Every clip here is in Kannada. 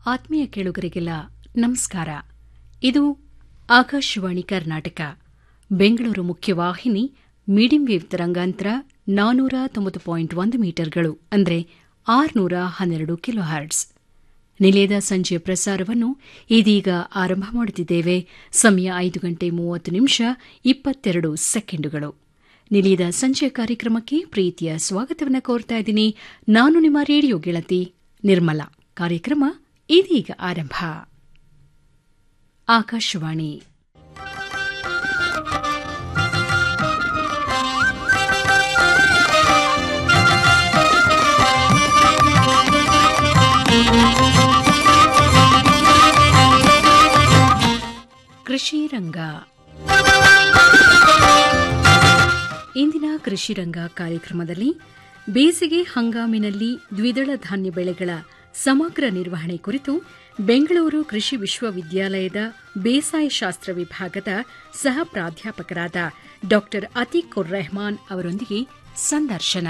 ಆತ್ಮೀಯ ಕೇಳುಗರಿಗೆಲ್ಲ ನಮಸ್ಕಾರ ಇದು ಆಕಾಶವಾಣಿ ಕರ್ನಾಟಕ ಬೆಂಗಳೂರು ಮುಖ್ಯವಾಹಿನಿ ಮೀಡಿಯಂ ವೇವ್ ತರಂಗಾಂತರ ನಾನೂರ ತೊಂಬತ್ತು ಪಾಯಿಂಟ್ ಒಂದು ಮೀಟರ್ಗಳು ಅಂದರೆ ಆರುನೂರ ಹನ್ನೆರಡು ಕಿಲೋ ಹರ್ಟ್ಸ್ ನಿಲಯದ ಸಂಜೆಯ ಪ್ರಸಾರವನ್ನು ಇದೀಗ ಆರಂಭ ಮಾಡುತ್ತಿದ್ದೇವೆ ಸಮಯ ಐದು ಗಂಟೆ ಮೂವತ್ತು ನಿಮಿಷ ಇಪ್ಪತ್ತೆರಡು ಸೆಕೆಂಡುಗಳು ನಿಲಯದ ಸಂಜೆಯ ಕಾರ್ಯಕ್ರಮಕ್ಕೆ ಪ್ರೀತಿಯ ಸ್ವಾಗತವನ್ನು ಕೋರ್ತಾ ಇದ್ದೀನಿ ನಾನು ನಿಮ್ಮ ರೇಡಿಯೋ ಗೆಳತಿ ನಿರ್ಮಲಾ ಕಾರ್ಯಕ್ರಮ ಇದೀಗ ಆರಂಭ ಆಕಾಶವಾಣಿ ಕೃಷಿ ರಂಗ ಇಂದಿನ ಕೃಷಿ ರಂಗ ಕಾರ್ಯಕ್ರಮದಲ್ಲಿ ಬೇಸಿಗೆ ಹಂಗಾಮಿನಲ್ಲಿ ದ್ವಿದಳ ಧಾನ್ಯ ಬೆಳೆಗಳ ಸಮಗ್ರ ನಿರ್ವಹಣೆ ಕುರಿತು ಬೆಂಗಳೂರು ಕೃಷಿ ವಿಶ್ವವಿದ್ಯಾಲಯದ ಬೇಸಾಯ ಶಾಸ್ತ್ರ ವಿಭಾಗದ ಸಹ ಪ್ರಾಧ್ಯಾಪಕರಾದ ಡಾ ಅತೀಕುರ್ ರೆಹಮಾನ್ ಅವರೊಂದಿಗೆ ಸಂದರ್ಶನ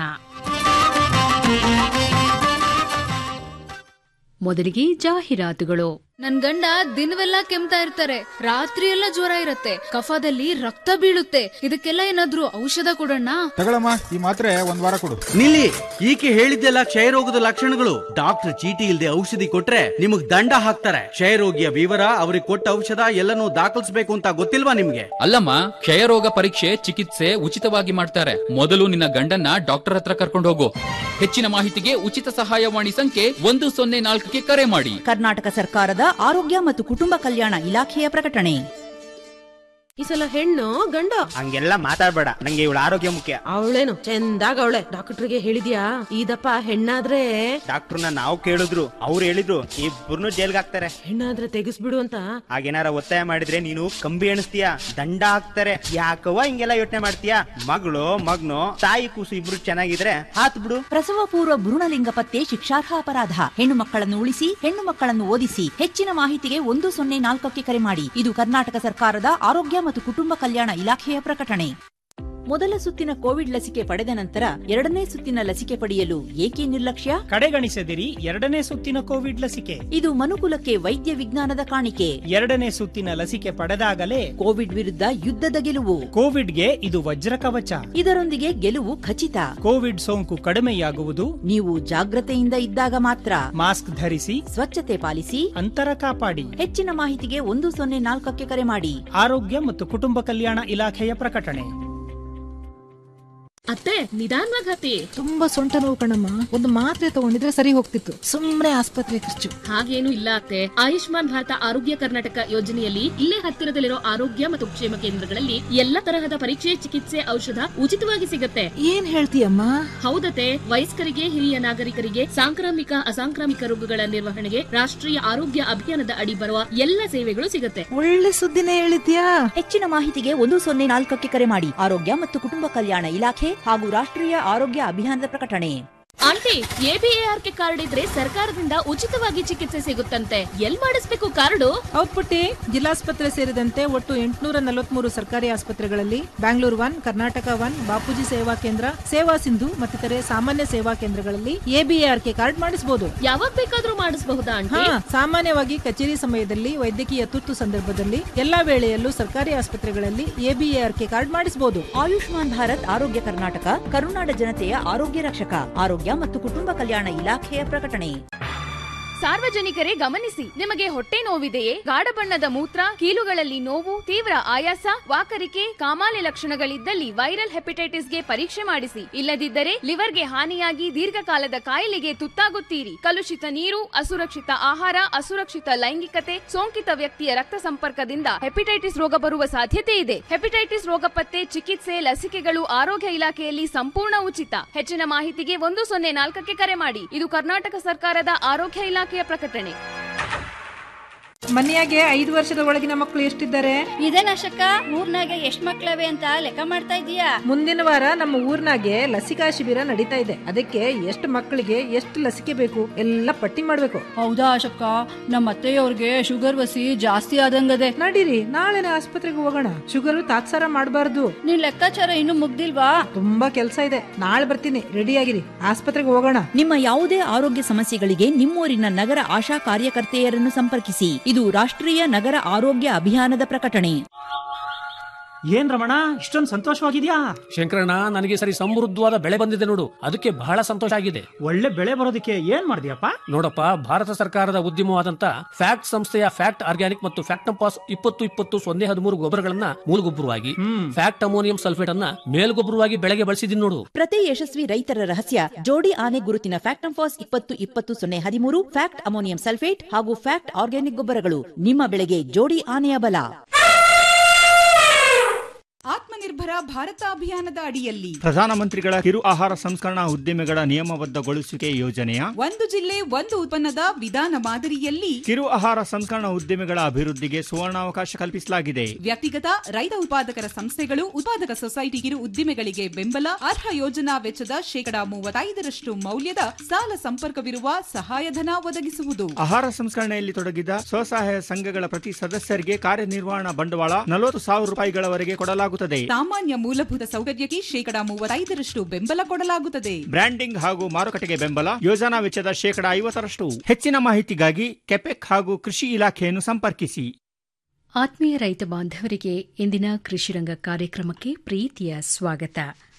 ಮೊದಲಿಗೆ ಜಾಹೀರಾತುಗಳು ನನ್ ಗಂಡ ದಿನವೆಲ್ಲ ಕೆಮ್ತಾ ಇರ್ತಾರೆ ರಾತ್ರಿ ಎಲ್ಲ ಜ್ವರ ಇರತ್ತೆ ಕಫದಲ್ಲಿ ರಕ್ತ ಬೀಳುತ್ತೆ ಇದಕ್ಕೆಲ್ಲ ಏನಾದ್ರೂ ಔಷಧ ಕೊಡೋಣ ತಗೊಳಮ್ಮ ಈ ಮಾತ್ರೆ ಒಂದ್ ವಾರ ಕೊಡು ನಿಲ್ಲಿ ಈಕೆ ಹೇಳಿದ್ದೆಲ್ಲ ಕ್ಷಯರೋಗದ ಲಕ್ಷಣಗಳು ಡಾಕ್ಟರ್ ಚೀಟಿ ಇಲ್ಲದೆ ಔಷಧಿ ಕೊಟ್ರೆ ನಿಮಗ್ ದಂಡ ಹಾಕ್ತಾರೆ ಕ್ಷಯರೋಗಿಯ ವಿವರ ಅವ್ರಿಗೆ ಕೊಟ್ಟ ಔಷಧ ಎಲ್ಲನೂ ದಾಖಲಿಸಬೇಕು ಅಂತ ಗೊತ್ತಿಲ್ವಾ ನಿಮ್ಗೆ ಅಲ್ಲಮ್ಮ ಕ್ಷಯರೋಗ ಪರೀಕ್ಷೆ ಚಿಕಿತ್ಸೆ ಉಚಿತವಾಗಿ ಮಾಡ್ತಾರೆ ಮೊದಲು ನಿನ್ನ ಗಂಡನ್ನ ಡಾಕ್ಟರ್ ಹತ್ರ ಕರ್ಕೊಂಡು ಹೋಗು ಹೆಚ್ಚಿನ ಮಾಹಿತಿಗೆ ಉಚಿತ ಸಹಾಯವಾಣಿ ಸಂಖ್ಯೆ ಒಂದು ಸೊನ್ನೆ ನಾಲ್ಕಕ್ಕೆ ಕರೆ ಮಾಡಿ ಕರ್ನಾಟಕ ಸರ್ಕಾರದ ಆರೋಗ್ಯ ಮತ್ತು ಕುಟುಂಬ ಕಲ್ಯಾಣ ಇಲಾಖೆಯ ಪ್ರಕಟಣೆ ಈ ಸಲ ಹೆಣ್ಣು ಗಂಡು ಹಂಗೆಲ್ಲ ಮಾತಾಡ್ಬೇಡ ನಂಗೆ ಇವಳ ಆರೋಗ್ಯ ಮುಖ್ಯ ಅವಳೇನು ಚಂದಾಗ ಅವಳೆ ಡಾಕ್ಟರ್ಗೆ ಹೇಳಿದ್ಯಾ ಇದಪ್ಪ ಹೆಣ್ಣಾದ್ರೆ ಡಾಕ್ಟರ್ನ ನಾವು ಕೇಳಿದ್ರು ಅವ್ರು ಹೇಳಿದ್ರು ಇಬ್ಬರನ್ನು ಜೈಲ್ಗೆ ಹಾಕ್ತಾರೆ ಹೆಣ್ಣಾದ್ರೆ ತೆಗಿಸ್ಬಿಡು ಅಂತ ಹಾಗೇನಾರ ಒತ್ತಾಯ ಮಾಡಿದ್ರೆ ನೀನು ಕಂಬಿ ಎಣಿಸ್ತೀಯ ದಂಡ ಹಾಕ್ತಾರೆ ಯಾಕವ್ವ ಹಿಂಗೆಲ್ಲ ಯೋಚನೆ ಮಾಡ್ತೀಯ ಮಗಳು ಮಗ್ನು ತಾಯಿ ಕೂಸು ಇಬ್ರು ಚೆನ್ನಾಗಿದ್ರೆ ಹಾತ್ ಬಿಡು ಪ್ರಸವ ಪೂರ್ವ ಭ್ರೂಣಲಿಂಗ ಪತ್ತೆ ಶಿಕ್ಷಾರ್ಹ ಅಪರಾಧ ಹೆಣ್ಣು ಮಕ್ಕಳನ್ನು ಉಳಿಸಿ ಹೆಣ್ಣು ಮಕ್ಕಳನ್ನು ಓದಿಸಿ ಹೆಚ್ಚಿನ ಮಾಹಿತಿಗೆ ಒಂದು ಸೊನ್ನೆ ನಾಲ್ಕಕ್ಕೆ ಕರೆ ಮಾಡಿ ಇದು ಕರ್ನಾಟಕ ಸರ್ಕಾರದ ಆರೋಗ್ಯ ಮತ್ತು ಕುಟುಂಬ ಕಲ್ಯಾಣ ಇಲಾಖೆಯ ಪ್ರಕಟಣೆ ಮೊದಲ ಸುತ್ತಿನ ಕೋವಿಡ್ ಲಸಿಕೆ ಪಡೆದ ನಂತರ ಎರಡನೇ ಸುತ್ತಿನ ಲಸಿಕೆ ಪಡೆಯಲು ಏಕೆ ನಿರ್ಲಕ್ಷ್ಯ ಕಡೆಗಣಿಸದಿರಿ ಎರಡನೇ ಸುತ್ತಿನ ಕೋವಿಡ್ ಲಸಿಕೆ ಇದು ಮನುಕುಲಕ್ಕೆ ವೈದ್ಯ ವಿಜ್ಞಾನದ ಕಾಣಿಕೆ ಎರಡನೇ ಸುತ್ತಿನ ಲಸಿಕೆ ಪಡೆದಾಗಲೇ ಕೋವಿಡ್ ವಿರುದ್ಧ ಯುದ್ಧದ ಗೆಲುವು ಕೋವಿಡ್ಗೆ ಇದು ವಜ್ರ ಕವಚ ಇದರೊಂದಿಗೆ ಗೆಲುವು ಖಚಿತ ಕೋವಿಡ್ ಸೋಂಕು ಕಡಿಮೆಯಾಗುವುದು ನೀವು ಜಾಗ್ರತೆಯಿಂದ ಇದ್ದಾಗ ಮಾತ್ರ ಮಾಸ್ಕ್ ಧರಿಸಿ ಸ್ವಚ್ಛತೆ ಪಾಲಿಸಿ ಅಂತರ ಕಾಪಾಡಿ ಹೆಚ್ಚಿನ ಮಾಹಿತಿಗೆ ಒಂದು ಸೊನ್ನೆ ನಾಲ್ಕಕ್ಕೆ ಕರೆ ಮಾಡಿ ಆರೋಗ್ಯ ಮತ್ತು ಕುಟುಂಬ ಕಲ್ಯಾಣ ಇಲಾಖೆಯ ಪ್ರಕಟಣೆ ಅತ್ತೆ ನಿಧಾನವಾಗಿ ಹತ್ತಿ ತುಂಬಾ ಸೊಂಟ ನೋವು ಕಣಮ್ಮ ಒಂದು ಮಾತ್ರೆ ತಗೊಂಡಿದ್ರೆ ಸರಿ ಹೋಗ್ತಿತ್ತು ಸುಮ್ನೆ ಆಸ್ಪತ್ರೆ ಖರ್ಚು ಹಾಗೇನು ಇಲ್ಲ ಅತ್ತೆ ಆಯುಷ್ಮಾನ್ ಭಾರತ ಆರೋಗ್ಯ ಕರ್ನಾಟಕ ಯೋಜನೆಯಲ್ಲಿ ಇಲ್ಲೇ ಹತ್ತಿರದಲ್ಲಿರೋ ಆರೋಗ್ಯ ಮತ್ತು ಕ್ಷೇಮ ಕೇಂದ್ರಗಳಲ್ಲಿ ಎಲ್ಲ ತರಹದ ಪರೀಕ್ಷೆ ಚಿಕಿತ್ಸೆ ಔಷಧ ಉಚಿತವಾಗಿ ಸಿಗತ್ತೆ ಏನ್ ಹೇಳ್ತೀಯಮ್ಮ ಹೌದತೆ ವಯಸ್ಕರಿಗೆ ಹಿರಿಯ ನಾಗರಿಕರಿಗೆ ಸಾಂಕ್ರಾಮಿಕ ಅಸಾಂಕ್ರಾಮಿಕ ರೋಗಗಳ ನಿರ್ವಹಣೆಗೆ ರಾಷ್ಟ್ರೀಯ ಆರೋಗ್ಯ ಅಭಿಯಾನದ ಅಡಿ ಬರುವ ಎಲ್ಲ ಸೇವೆಗಳು ಸಿಗತ್ತೆ ಒಳ್ಳೆ ಸುದ್ದಿನೇ ಹೇಳಿದ್ಯಾ ಹೆಚ್ಚಿನ ಮಾಹಿತಿಗೆ ಒಂದು ಸೊನ್ನೆ ನಾಲ್ಕಕ್ಕೆ ಕರೆ ಮಾಡಿ ಆರೋಗ್ಯ ಮತ್ತು ಕುಟುಂಬ ಕಲ್ಯಾಣ ಇಲಾಖೆ ಹಾಗೂ ರಾಷ್ಟ್ರೀಯ ಆರೋಗ್ಯ ಅಭಿಯಾನದ ಪ್ರಕಟಣೆ ಆಂಟಿ ಎಬಿಎಆರ್ಕೆ ಕಾರ್ಡ್ ಇದ್ರೆ ಸರ್ಕಾರದಿಂದ ಉಚಿತವಾಗಿ ಚಿಕಿತ್ಸೆ ಸಿಗುತ್ತಂತೆ ಎಲ್ ಮಾಡಿಸ್ಬೇಕು ಕಾರ್ಡು ಹೌದ್ ಪುಟ್ಟಿ ಜಿಲ್ಲಾಸ್ಪತ್ರೆ ಸೇರಿದಂತೆ ಒಟ್ಟು ಎಂಟುನೂರ ನಲವತ್ಮೂರು ಸರ್ಕಾರಿ ಆಸ್ಪತ್ರೆಗಳಲ್ಲಿ ಬ್ಯಾಂಗ್ಳೂರ್ ಒನ್ ಕರ್ನಾಟಕ ಒನ್ ಬಾಪೂಜಿ ಸೇವಾ ಕೇಂದ್ರ ಸೇವಾ ಸಿಂಧು ಮತ್ತಿತರೆ ಸಾಮಾನ್ಯ ಸೇವಾ ಕೇಂದ್ರಗಳಲ್ಲಿ ಎಬಿಎಆರ್ಕೆ ಕಾರ್ಡ್ ಮಾಡಿಸಬಹುದು ಯಾವಾಗ ಬೇಕಾದ್ರೂ ಮಾಡಿಸಬಹುದಾ ಹಾ ಆಂಟಿ ಸಾಮಾನ್ಯವಾಗಿ ಕಚೇರಿ ಸಮಯದಲ್ಲಿ ವೈದ್ಯಕೀಯ ತುರ್ತು ಸಂದರ್ಭದಲ್ಲಿ ಎಲ್ಲಾ ವೇಳೆಯಲ್ಲೂ ಸರ್ಕಾರಿ ಆಸ್ಪತ್ರೆಗಳಲ್ಲಿ ಎಬಿಎಆರ್ಕೆ ಕಾರ್ಡ್ ಮಾಡಿಸಬಹುದು ಆಯುಷ್ಮಾನ್ ಭಾರತ್ ಆರೋಗ್ಯ ಕರ್ನಾಟಕ ಕರುನಾಡ ಜನತೆಯ ಆರೋಗ್ಯ ರಕ್ಷಕ ಆರೋಗ್ಯ ಮತ್ತು ಕುಟುಂಬ ಕಲ್ಯಾಣ ಇಲಾಖೆಯ ಪ್ರಕಟಣೆ ಸಾರ್ವಜನಿಕರೇ ಗಮನಿಸಿ ನಿಮಗೆ ಹೊಟ್ಟೆ ನೋವಿದೆಯೇ ಗಾಢ ಬಣ್ಣದ ಮೂತ್ರ ಕೀಲುಗಳಲ್ಲಿ ನೋವು ತೀವ್ರ ಆಯಾಸ ವಾಕರಿಕೆ ಕಾಮಾಲೆ ಲಕ್ಷಣಗಳಿದ್ದಲ್ಲಿ ವೈರಲ್ ಹೆಪಟೈಟಿಸ್ಗೆ ಪರೀಕ್ಷೆ ಮಾಡಿಸಿ ಇಲ್ಲದಿದ್ದರೆ ಲಿವರ್ಗೆ ಹಾನಿಯಾಗಿ ದೀರ್ಘಕಾಲದ ಕಾಯಿಲೆಗೆ ತುತ್ತಾಗುತ್ತೀರಿ ಕಲುಷಿತ ನೀರು ಅಸುರಕ್ಷಿತ ಆಹಾರ ಅಸುರಕ್ಷಿತ ಲೈಂಗಿಕತೆ ಸೋಂಕಿತ ವ್ಯಕ್ತಿಯ ರಕ್ತ ಸಂಪರ್ಕದಿಂದ ಹೆಪಟೈಟಿಸ್ ರೋಗ ಬರುವ ಸಾಧ್ಯತೆ ಇದೆ ಹೆಪಟೈಟಿಸ್ ರೋಗ ಪತ್ತೆ ಚಿಕಿತ್ಸೆ ಲಸಿಕೆಗಳು ಆರೋಗ್ಯ ಇಲಾಖೆಯಲ್ಲಿ ಸಂಪೂರ್ಣ ಉಚಿತ ಹೆಚ್ಚಿನ ಮಾಹಿತಿಗೆ ಒಂದು ಸೊನ್ನೆ ನಾಲ್ಕಕ್ಕೆ ಕರೆ ಮಾಡಿ ಇದು ಕರ್ನಾಟಕ ಸರ್ಕಾರದ ಆರೋಗ್ಯ ಇಲಾಖೆಯ ಪ್ರಕಟಣೆ ಮನೆಯಾಗೆ ಐದು ವರ್ಷದ ಒಳಗಿನ ಮಕ್ಕಳು ಎಷ್ಟಿದ್ದಾರೆ ಇದೇನಶಕ್ಕ ಊರ್ನಾಗೆ ಎಷ್ಟ್ ಮಕ್ಳವೆ ಅಂತ ಲೆಕ್ಕ ಮಾಡ್ತಾ ಇದೀಯಾ ಮುಂದಿನ ವಾರ ನಮ್ಮ ಊರ್ನಾಗೆ ಲಸಿಕಾ ಶಿಬಿರ ನಡೀತಾ ಇದೆ ಅದಕ್ಕೆ ಎಷ್ಟು ಮಕ್ಕಳಿಗೆ ಎಷ್ಟು ಲಸಿಕೆ ಬೇಕು ಎಲ್ಲ ಪಟ್ಟಿ ಮಾಡ್ಬೇಕು ಹೌದಾ ಅಶಕ್ಕ ನಮ್ಮ ಅತ್ತೆಯವ್ರಿಗೆ ಶುಗರ್ ವಸಿ ಜಾಸ್ತಿ ಆದಂಗದೆ ನಡೀರಿ ನಾಳೆನೆ ಆಸ್ಪತ್ರೆಗೆ ಹೋಗೋಣ ಶುಗರ್ ತಾತ್ಸಾರ ಮಾಡಬಾರ್ದು ನಿನ್ ಲೆಕ್ಕಾಚಾರ ಇನ್ನು ಮುಗ್ದಿಲ್ವಾ ತುಂಬಾ ಕೆಲಸ ಇದೆ ನಾಳೆ ಬರ್ತೀನಿ ರೆಡಿ ಆಗಿರಿ ಆಸ್ಪತ್ರೆಗೆ ಹೋಗೋಣ ನಿಮ್ಮ ಯಾವುದೇ ಆರೋಗ್ಯ ಸಮಸ್ಯೆಗಳಿಗೆ ನಿಮ್ಮೂರಿನ ನಗರ ಆಶಾ ಕಾರ್ಯಕರ್ತೆಯರನ್ನು ಸಂಪರ್ಕಿಸಿ ಇದು ರಾಷ್ಟ್ರೀಯ ನಗರ ಆರೋಗ್ಯ ಅಭಿಯಾನದ ಪ್ರಕಟಣೆ ಏನ್ ರಮಣ ಇಷ್ಟೊಂದು ಸಂತೋಷವಾಗಿದ್ಯಾ ಶಂಕರಣ್ಣ ನನಗೆ ಸರಿ ಸಮೃದ್ಧವಾದ ಬೆಳೆ ಬಂದಿದೆ ನೋಡು ಅದಕ್ಕೆ ಬಹಳ ಸಂತೋಷ ಆಗಿದೆ ಒಳ್ಳೆ ಬೆಳೆ ಬರೋದಕ್ಕೆ ಏನ್ ಮಾಡಿದ್ಯಪ್ಪ ನೋಡಪ್ಪ ಭಾರತ ಸರ್ಕಾರದ ಉದ್ಯಮವಾದಂತ ಫ್ಯಾಕ್ಟ್ ಸಂಸ್ಥೆಯ ಫ್ಯಾಕ್ಟ್ ಆರ್ಗ್ಯಾನಿಕ್ ಮತ್ತು ಫ್ಯಾಕ್ಟಂಪಾಸ್ ಇಪ್ಪತ್ತು ಇಪ್ಪತ್ತು ಸೊನ್ನೆ ಹದಿಮೂರು ಗೊಬ್ಬರಗಳನ್ನ ಮೂಲಗೊಬ್ಬರವಾಗಿ ಫ್ಯಾಕ್ಟ್ ಅಮೋನಿಯಂ ಸಲ್ಫೇಟ್ ಅನ್ನ ಮೇಲ್ಗೊಬ್ಬರವಾಗಿ ಬೆಳೆಗೆ ಬಳಸಿದೀನಿ ನೋಡು ಪ್ರತಿ ಯಶಸ್ವಿ ರೈತರ ರಹಸ್ಯ ಜೋಡಿ ಆನೆ ಗುರುತಿನ ಫ್ಯಾಕ್ಟಂಫಾಸ್ ಇಪ್ಪತ್ತು ಇಪ್ಪತ್ತು ಸೊನ್ನೆ ಹದಿಮೂರು ಫ್ಯಾಕ್ಟ್ ಅಮೋನಿಯಂ ಸಲ್ಫೇಟ್ ಹಾಗೂ ಫ್ಯಾಕ್ಟ್ ಆರ್ಗ್ಯಾನಿಕ್ ಗೊಬ್ಬರಗಳು ನಿಮ್ಮ ಬೆಳೆಗೆ ಜೋಡಿ ಆನೆಯ ಬಲ ಆತ್ಮನಿರ್ಭರ ಭಾರತ ಅಭಿಯಾನದ ಅಡಿಯಲ್ಲಿ ಪ್ರಧಾನಮಂತ್ರಿಗಳ ಕಿರು ಆಹಾರ ಸಂಸ್ಕರಣಾ ಉದ್ದಿಮೆಗಳ ನಿಯಮಬದ್ಧಗೊಳಿಸುವಿಕೆ ಯೋಜನೆಯ ಒಂದು ಜಿಲ್ಲೆ ಒಂದು ಉತ್ಪನ್ನದ ವಿಧಾನ ಮಾದರಿಯಲ್ಲಿ ಕಿರು ಆಹಾರ ಸಂಸ್ಕರಣಾ ಉದ್ದಿಮೆಗಳ ಅಭಿವೃದ್ಧಿಗೆ ಸುವರ್ಣಾವಕಾಶ ಕಲ್ಪಿಸಲಾಗಿದೆ ವ್ಯಕ್ತಿಗತ ರೈತ ಉತ್ಪಾದಕರ ಸಂಸ್ಥೆಗಳು ಉತ್ಪಾದಕ ಸೊಸೈಟಿ ಕಿರು ಉದ್ದಿಮೆಗಳಿಗೆ ಬೆಂಬಲ ಅರ್ಹ ಯೋಜನಾ ವೆಚ್ಚದ ಶೇಕಡಾ ಮೂವತ್ತೈದರಷ್ಟು ಮೌಲ್ಯದ ಸಾಲ ಸಂಪರ್ಕವಿರುವ ಸಹಾಯಧನ ಒದಗಿಸುವುದು ಆಹಾರ ಸಂಸ್ಕರಣೆಯಲ್ಲಿ ತೊಡಗಿದ ಸ್ವಸಹಾಯ ಸಂಘಗಳ ಪ್ರತಿ ಸದಸ್ಯರಿಗೆ ಕಾರ್ಯನಿರ್ವಹಣಾ ಬಂಡವಾಳ ನಲವತ್ತು ಸಾವಿರ ರೂಪಾಯಿಗಳವರೆಗೆ ಕೊಡಲಾಗುತ್ತದೆ ಸಾಮಾನ್ಯ ಮೂಲಭೂತ ಸೌಕರ್ಯಕ್ಕೆ ಶೇಕಡಾ ಮೂವತ್ತೈದರಷ್ಟು ಬೆಂಬಲ ಕೊಡಲಾಗುತ್ತದೆ ಬ್ರ್ಯಾಂಡಿಂಗ್ ಹಾಗೂ ಮಾರುಕಟ್ಟೆಗೆ ಬೆಂಬಲ ಯೋಜನಾ ವೆಚ್ಚದ ಶೇಕಡಾ ಐವತ್ತರಷ್ಟು ಹೆಚ್ಚಿನ ಮಾಹಿತಿಗಾಗಿ ಕೆಪೆಕ್ ಹಾಗೂ ಕೃಷಿ ಇಲಾಖೆಯನ್ನು ಸಂಪರ್ಕಿಸಿ ಆತ್ಮೀಯ ರೈತ ಬಾಂಧವರಿಗೆ ಇಂದಿನ ಕೃಷಿರಂಗ ಕಾರ್ಯಕ್ರಮಕ್ಕೆ ಪ್ರೀತಿಯ ಸ್ವಾಗತ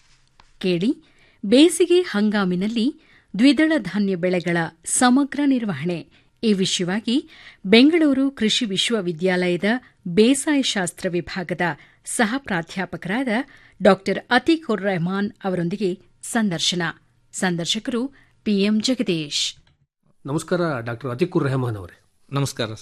ಕೇಳಿ ಬೇಸಿಗೆ ಹಂಗಾಮಿನಲ್ಲಿ ದ್ವಿದಳ ಧಾನ್ಯ ಬೆಳೆಗಳ ಸಮಗ್ರ ನಿರ್ವಹಣೆ ಈ ವಿಷಯವಾಗಿ ಬೆಂಗಳೂರು ಕೃಷಿ ವಿಶ್ವವಿದ್ಯಾಲಯದ ಬೇಸಾಯ ಶಾಸ್ತ್ರ ವಿಭಾಗದ ಸಹ ಪ್ರಾಧ್ಯಾಪಕರಾದ ಡಾ ಅತೀಕುರ್ ರೆಹಮಾನ್ ಅವರೊಂದಿಗೆ ಸಂದರ್ಶನ ಸಂದರ್ಶಕರು ಪಿಎಂ ಜಗದೀಶ್ ನಮಸ್ಕಾರ ಡಾಕ್ಟರ್ ಅತಿಕುರ್ ರೆಹಮಾನ್ ಅವರೇ ನಮಸ್ಕಾರ